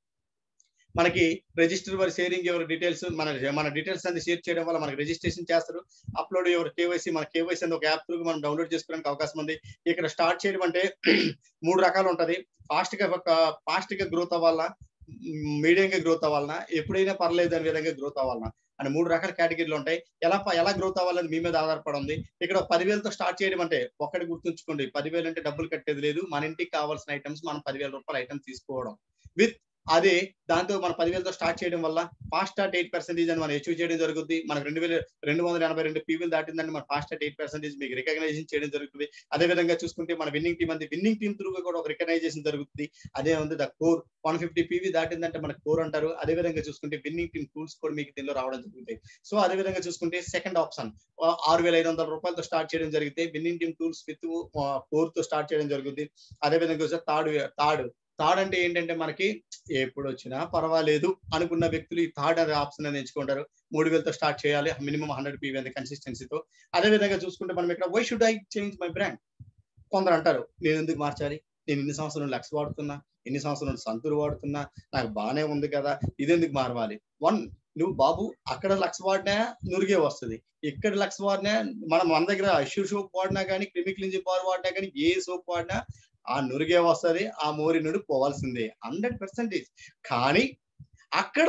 మనకి రిజిస్టర్ వారి షేరింగ్ ఎవరి డీటెయిల్స్ మన మన డీటెయిల్స్ అన్ని షేర్ చేయడం వల్ల మనకి రిజిస్ట్రేషన్ చేస్తారు అప్లోడ్ ఎవరు కేవైసీ మన కేవైసీ అనేది ఒక యాప్ త్రూ మనం డౌన్లోడ్ చేసుకోవడానికి అవకాశం ఉంది ఇక్కడ స్టార్ట్ చేయడం అంటే మూడు రకాలు ఉంటది ఫాస్ట్ గా ఫాస్ట్ గా గ్రోత్ అవ్వాలన్నా మీడియం గా గ్రోత్ అవ్వాలన్నా ఎప్పుడైనా పర్లేదు అనే విధంగా గ్రోత్ అవ్వాలన్నా అని మూడు రకాల కేటగిరీలు ఉంటాయి ఎలా ప- ఎలా గ్రోత్ అవ్వాలని మీ మీద ఆధారపడి ఉంది ఇక్కడ పదివేలతో స్టార్ట్ చేయడం అంటే ఒక్కటి గుర్తుంచుకోండి పదివేలు అంటే డబ్బులు కట్టేది లేదు మన ఇంటికి కావాల్సిన ఐటమ్స్ మనం పదివేల రూపాయల ఐటమ్స్ తీసుకోవడం విత్ అదే దాంతో మన పదివేలతో స్టార్ట్ చేయడం వల్ల ఫాస్ట్ స్టార్ట్ ఎయిట్ పర్సెంటేజ్ అని మనం అచీవ్ చేయడం జరుగుతుంది మనకు రెండు వేల రెండు వందల ఎనభై రెండు పీవీలు దాటిందంటే మన ఫాస్ట్ స్టార్ట్ ఎయిట్ పర్సెంటేజ్ మీకు రికగ్నైజేషన్ చేయడం జరుగుతుంది అదే విధంగా చూసుకుంటే మన విన్నింగ్ టీమ్ అంది విన్నింగ్ టీమ్ త్రూ కూడా ఒక రికగ్నైజేషన్ జరుగుతుంది అదే ఉంది the core one fifty PV దాటిందంటే మన కోర్ అంటారు అదే విధంగా చూసుకుంటే విన్నింగ్ టీమ్ టూల్స్ కూడా మీకు దీనిలో రావడం జరుగుతాయి సో అదే విధంగా చూసుకుంటే సెకండ్ ఆప్షన్ ఆరు వేల ఐదు వందల రూపాయలతో స్టార్ట్ చేయడం జరిగితే winning team tools with core తో స్టార్ట్ చేయడం జరుగుతుంది అదే విధంగా థర్డ్ థర్డ్ థర్డ్ అంటే ఏంటంటే మనకి ఎప్పుడు వచ్చినా పర్వాలేదు అనుకున్న వ్యక్తులు ఈ థర్డ్ అనే ఆప్షన్ అనేది ఎంచుకుంటారు మూడు వేలతో స్టార్ట్ చేయాలి మినిమం హండ్రెడ్ పీవీ అనేది కన్సిస్టెన్సీతో అదే విధంగా చూసుకుంటే మనం ఇక్కడ why should I change my brand కొందరు అంటారు నేను ఎందుకు మార్చాలి నేను ఇన్ని సంవత్సరాలు లక్స్ వాడుతున్నా ఎన్ని సంవత్సరాలు సంతూరు వాడుతున్నా నాకు బాగానే ఉంది కదా ఇది ఎందుకు మారవాలి వన్ నువ్వు బాబు అక్కడ లక్స్ వాడినా నురిగే వస్తుంది ఇక్కడ లక్స్ వాడినా మనం మన దగ్గర అష్యూ సోప్ వాడినా కానీ క్రిమి క్లింజి పవర్ వాడినా కానీ ఏ సోప్ వాడినా ఆ నురిగే వస్తుంది ఆ మోరి నుండి పోవాల్సిందే హండ్రెడ్ పర్సెంటేజ్ కానీ అక్కడ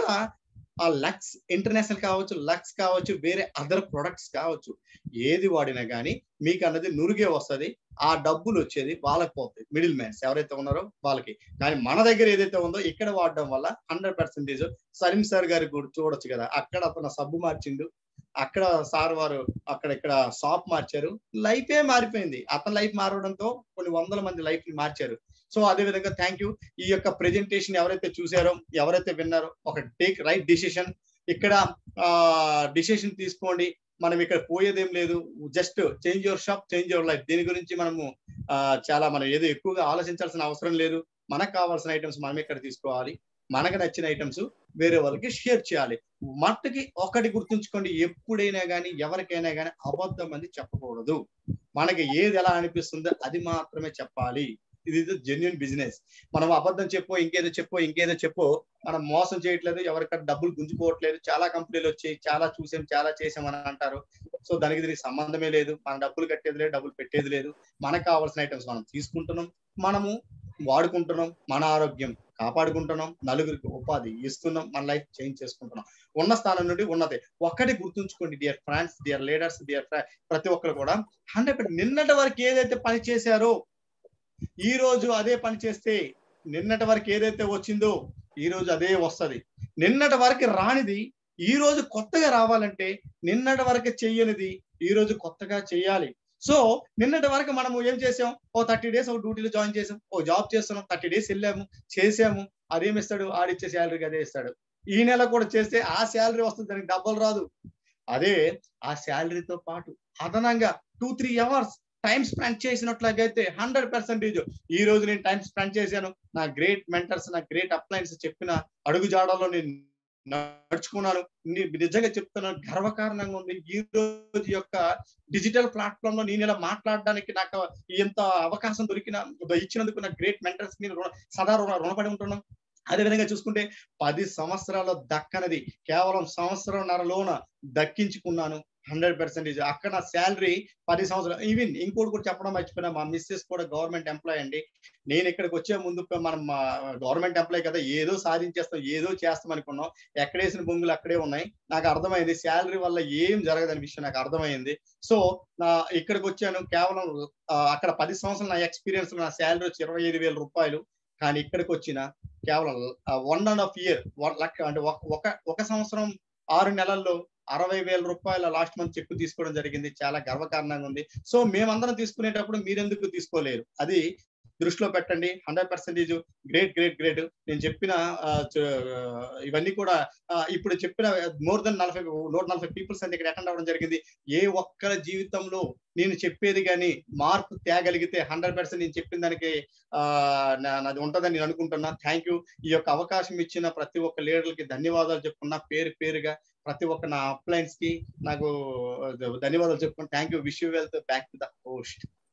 ఆ లక్స్ ఇంటర్నేషనల్ కావచ్చు లక్స్ కావచ్చు వేరే అదర్ ప్రొడక్ట్స్ కావచ్చు ఏది వాడినా కానీ మీకు అన్నది నురిగే వస్తుంది ఆ డబ్బులు వచ్చేది వాళ్ళకి పోతాయి మిడిల్ మ్యాన్స్ ఎవరైతే ఉన్నారో వాళ్ళకి కానీ మన దగ్గర ఏదైతే ఉందో ఇక్కడ వాడడం వల్ల హండ్రెడ్ పర్సెంటేజ్ సలీం సార్ గారి కూడా చూడొచ్చు కదా అక్కడ అతను సబ్బు మార్చిండు అక్కడ సార్ వారు అక్కడ ఇక్కడ షాప్ మార్చారు లైఫే మారిపోయింది అతని లైఫ్ మారడంతో కొన్ని వందల మంది లైఫ్ ని మార్చారు సో అదే విధంగా థ్యాంక్ యూ ఈ యొక్క ప్రెజెంటేషన్ ఎవరైతే చూసారో ఎవరైతే విన్నారో ఒక టేక్ రైట్ డిసిషన్ ఇక్కడ డిసిషన్ తీసుకోండి మనం ఇక్కడ పోయేదేం లేదు just change your shop change your life దీని గురించి మనము ఆ, చాలా మనం ఏదో ఎక్కువగా ఆలోచించాల్సిన అవసరం లేదు మనకు కావాల్సిన ఐటమ్స్ మనం ఇక్కడ తీసుకోవాలి మనకు నచ్చిన ఐటమ్స్ వేరే వాళ్ళకి షేర్ చేయాలి మట్టుకి ఒకటి గుర్తుంచుకోండి ఎప్పుడైనా కానీ ఎవరికైనా కానీ అబద్ధం అని చెప్పకూడదు మనకి ఏది ఎలా అనిపిస్తుందో అది మాత్రమే చెప్పాలి ఇది జెన్యున్ బిజినెస్ మనం అబద్ధం చెప్పో ఇంకేదో చెప్పో ఇంకేదో చెప్పో మనం మోసం చేయట్లేదు ఎవరికైనా డబ్బులు గుంజుకోవట్లేదు చాలా కంపెనీలు వచ్చి చాలా చూసాం చాలా చేసాం అని అంటారు సో దానికి దీనికి సంబంధమే లేదు మన డబ్బులు కట్టేది లేదు డబ్బులు పెట్టేది లేదు మనకు కావాల్సిన ఐటమ్స్ మనం తీసుకుంటున్నాం మనము వాడుకుంటున్నాం మన ఆరోగ్యం కాపాడుకుంటున్నాం నలుగురికి ఉపాధి ఇస్తున్నాం మన లైఫ్ చేంజ్ చేసుకుంటున్నాం ఉన్న స్థానం నుండి ఉన్నది ఒక్కటి గుర్తుంచుకోండి dear friends dear leaders dear ప్రతి ఒక్కరు కూడా హండ్రెడ్ నిన్నటి వరకు ఏదైతే పని చేశారో ఈ రోజు అదే పని చేస్తే నిన్నటి వరకు ఏదైతే వచ్చిందో ఈ రోజు అదే వస్తది నిన్నటి వరకు రానిది ఈ రోజు కొత్తగా రావాలంటే నిన్నటి వరకు చెయ్యనిది ఈ రోజు కొత్తగా చెయ్యాలి సో నిన్నటి వరకు మనము ఏం చేసాం ఓ థర్టీ డేస్ ఒక డ్యూటీలో జాయిన్ చేసాం ఓ జాబ్ చేస్తున్నాం థర్టీ డేస్ వెళ్ళాము చేసాము అదేమిస్తాడు ఆడిచ్చే శాలరీకి అదే ఇస్తాడు ఈ నెల కూడా చేస్తే ఆ శాలరీ వస్తుంది దానికి డబ్బులు రాదు అదే ఆ శాలరీతో పాటు అదనంగా two three hours time spend చేసినట్లయితే హండ్రెడ్ పర్సెంటేజ్ ఈ రోజు నేను టైం స్పెండ్ చేశాను నా గ్రేట్ మెంటర్స్ నా గ్రేట్ అప్లయన్స్ చెప్పిన అడుగు జాడలో నేను నడుచుకున్నాను నిజంగా చెప్తున్నాను గర్వకారణంగా ఉంది ఈ రోజు యొక్క డిజిటల్ ప్లాట్ఫామ్ లో నేను ఇలా మాట్లాడడానికి నాకు ఎంత అవకాశం దొరికిన ఇచ్చినందుకు నా గ్రేట్ మెంటర్స్ మీద సదా రుణపడి ఉంటున్నాం అదేవిధంగా చూసుకుంటే పది సంవత్సరాల దక్కనది కేవలం సంవత్సరం నరలోన దక్కించుకున్నాను హండ్రెడ్ పర్సెంటేజ్ అక్కడ నా శాలరీ పది సంవత్సరాలు ఈవెన్ ఇంకోటి కూడా చెప్పడం మర్చిపోయినా మా మిస్సెస్ కూడా గవర్నమెంట్ ఎంప్లాయ్ అండి నేను ఇక్కడికి వచ్చే ముందు మనం గవర్నమెంట్ ఎంప్లాయ్ కదా ఏదో సాధించేస్తాం ఏదో చేస్తాం అనుకున్నాం ఎక్కడేసిన బొంగులు అక్కడే ఉన్నాయి నాకు అర్థమైంది శాలరీ వల్ల ఏం జరగదని విషయం నాకు అర్థమైంది సో నా ఇక్కడికి వచ్చాను కేవలం అక్కడ పది సంవత్సరాలు నా ఎక్స్పీరియన్స్ నా శాలరీ వచ్చి ఇరవై ఐదు వేల రూపాయలు కానీ ఇక్కడికి వచ్చిన కేవలం one and half year lakh అంటే ఒక ఒక సంవత్సరం ఆరు నెలల్లో అరవై వేల రూపాయల లాస్ట్ మంత్ చెక్ తీసుకోవడం జరిగింది చాలా గర్వకారణంగా ఉంది సో మేమందరం తీసుకునేటప్పుడు మీరెందుకు తీసుకోలేరు అది దృష్టిలో పెట్టండి hundred percentage great great great నేను చెప్పిన ఇవన్నీ కూడా ఇప్పుడు చెప్పిన మోర్ దెన్ నలభై నూట నలభై పీపుల్స్ అయితే ఇక్కడ అటెండ్ అవ్వడం జరిగింది ఏ ఒక్కరి జీవితంలో నేను చెప్పేది కానీ మార్పు తేగలిగితే హండ్రెడ్ పర్సెంట్ నేను చెప్పిన దానికి నాది ఉంటుందని నేను అనుకుంటున్నా థ్యాంక్ యూ ఈ యొక్క అవకాశం ఇచ్చిన ప్రతి ఒక్క లీడర్లకి ధన్యవాదాలు చెప్పుకున్నా పేరు పేరుగా ప్రతి ఒక్క నా అప్లైన్స్ కి నాకు ధన్యవాదాలు చెప్పుకున్నా thank you wish you wealth back to the post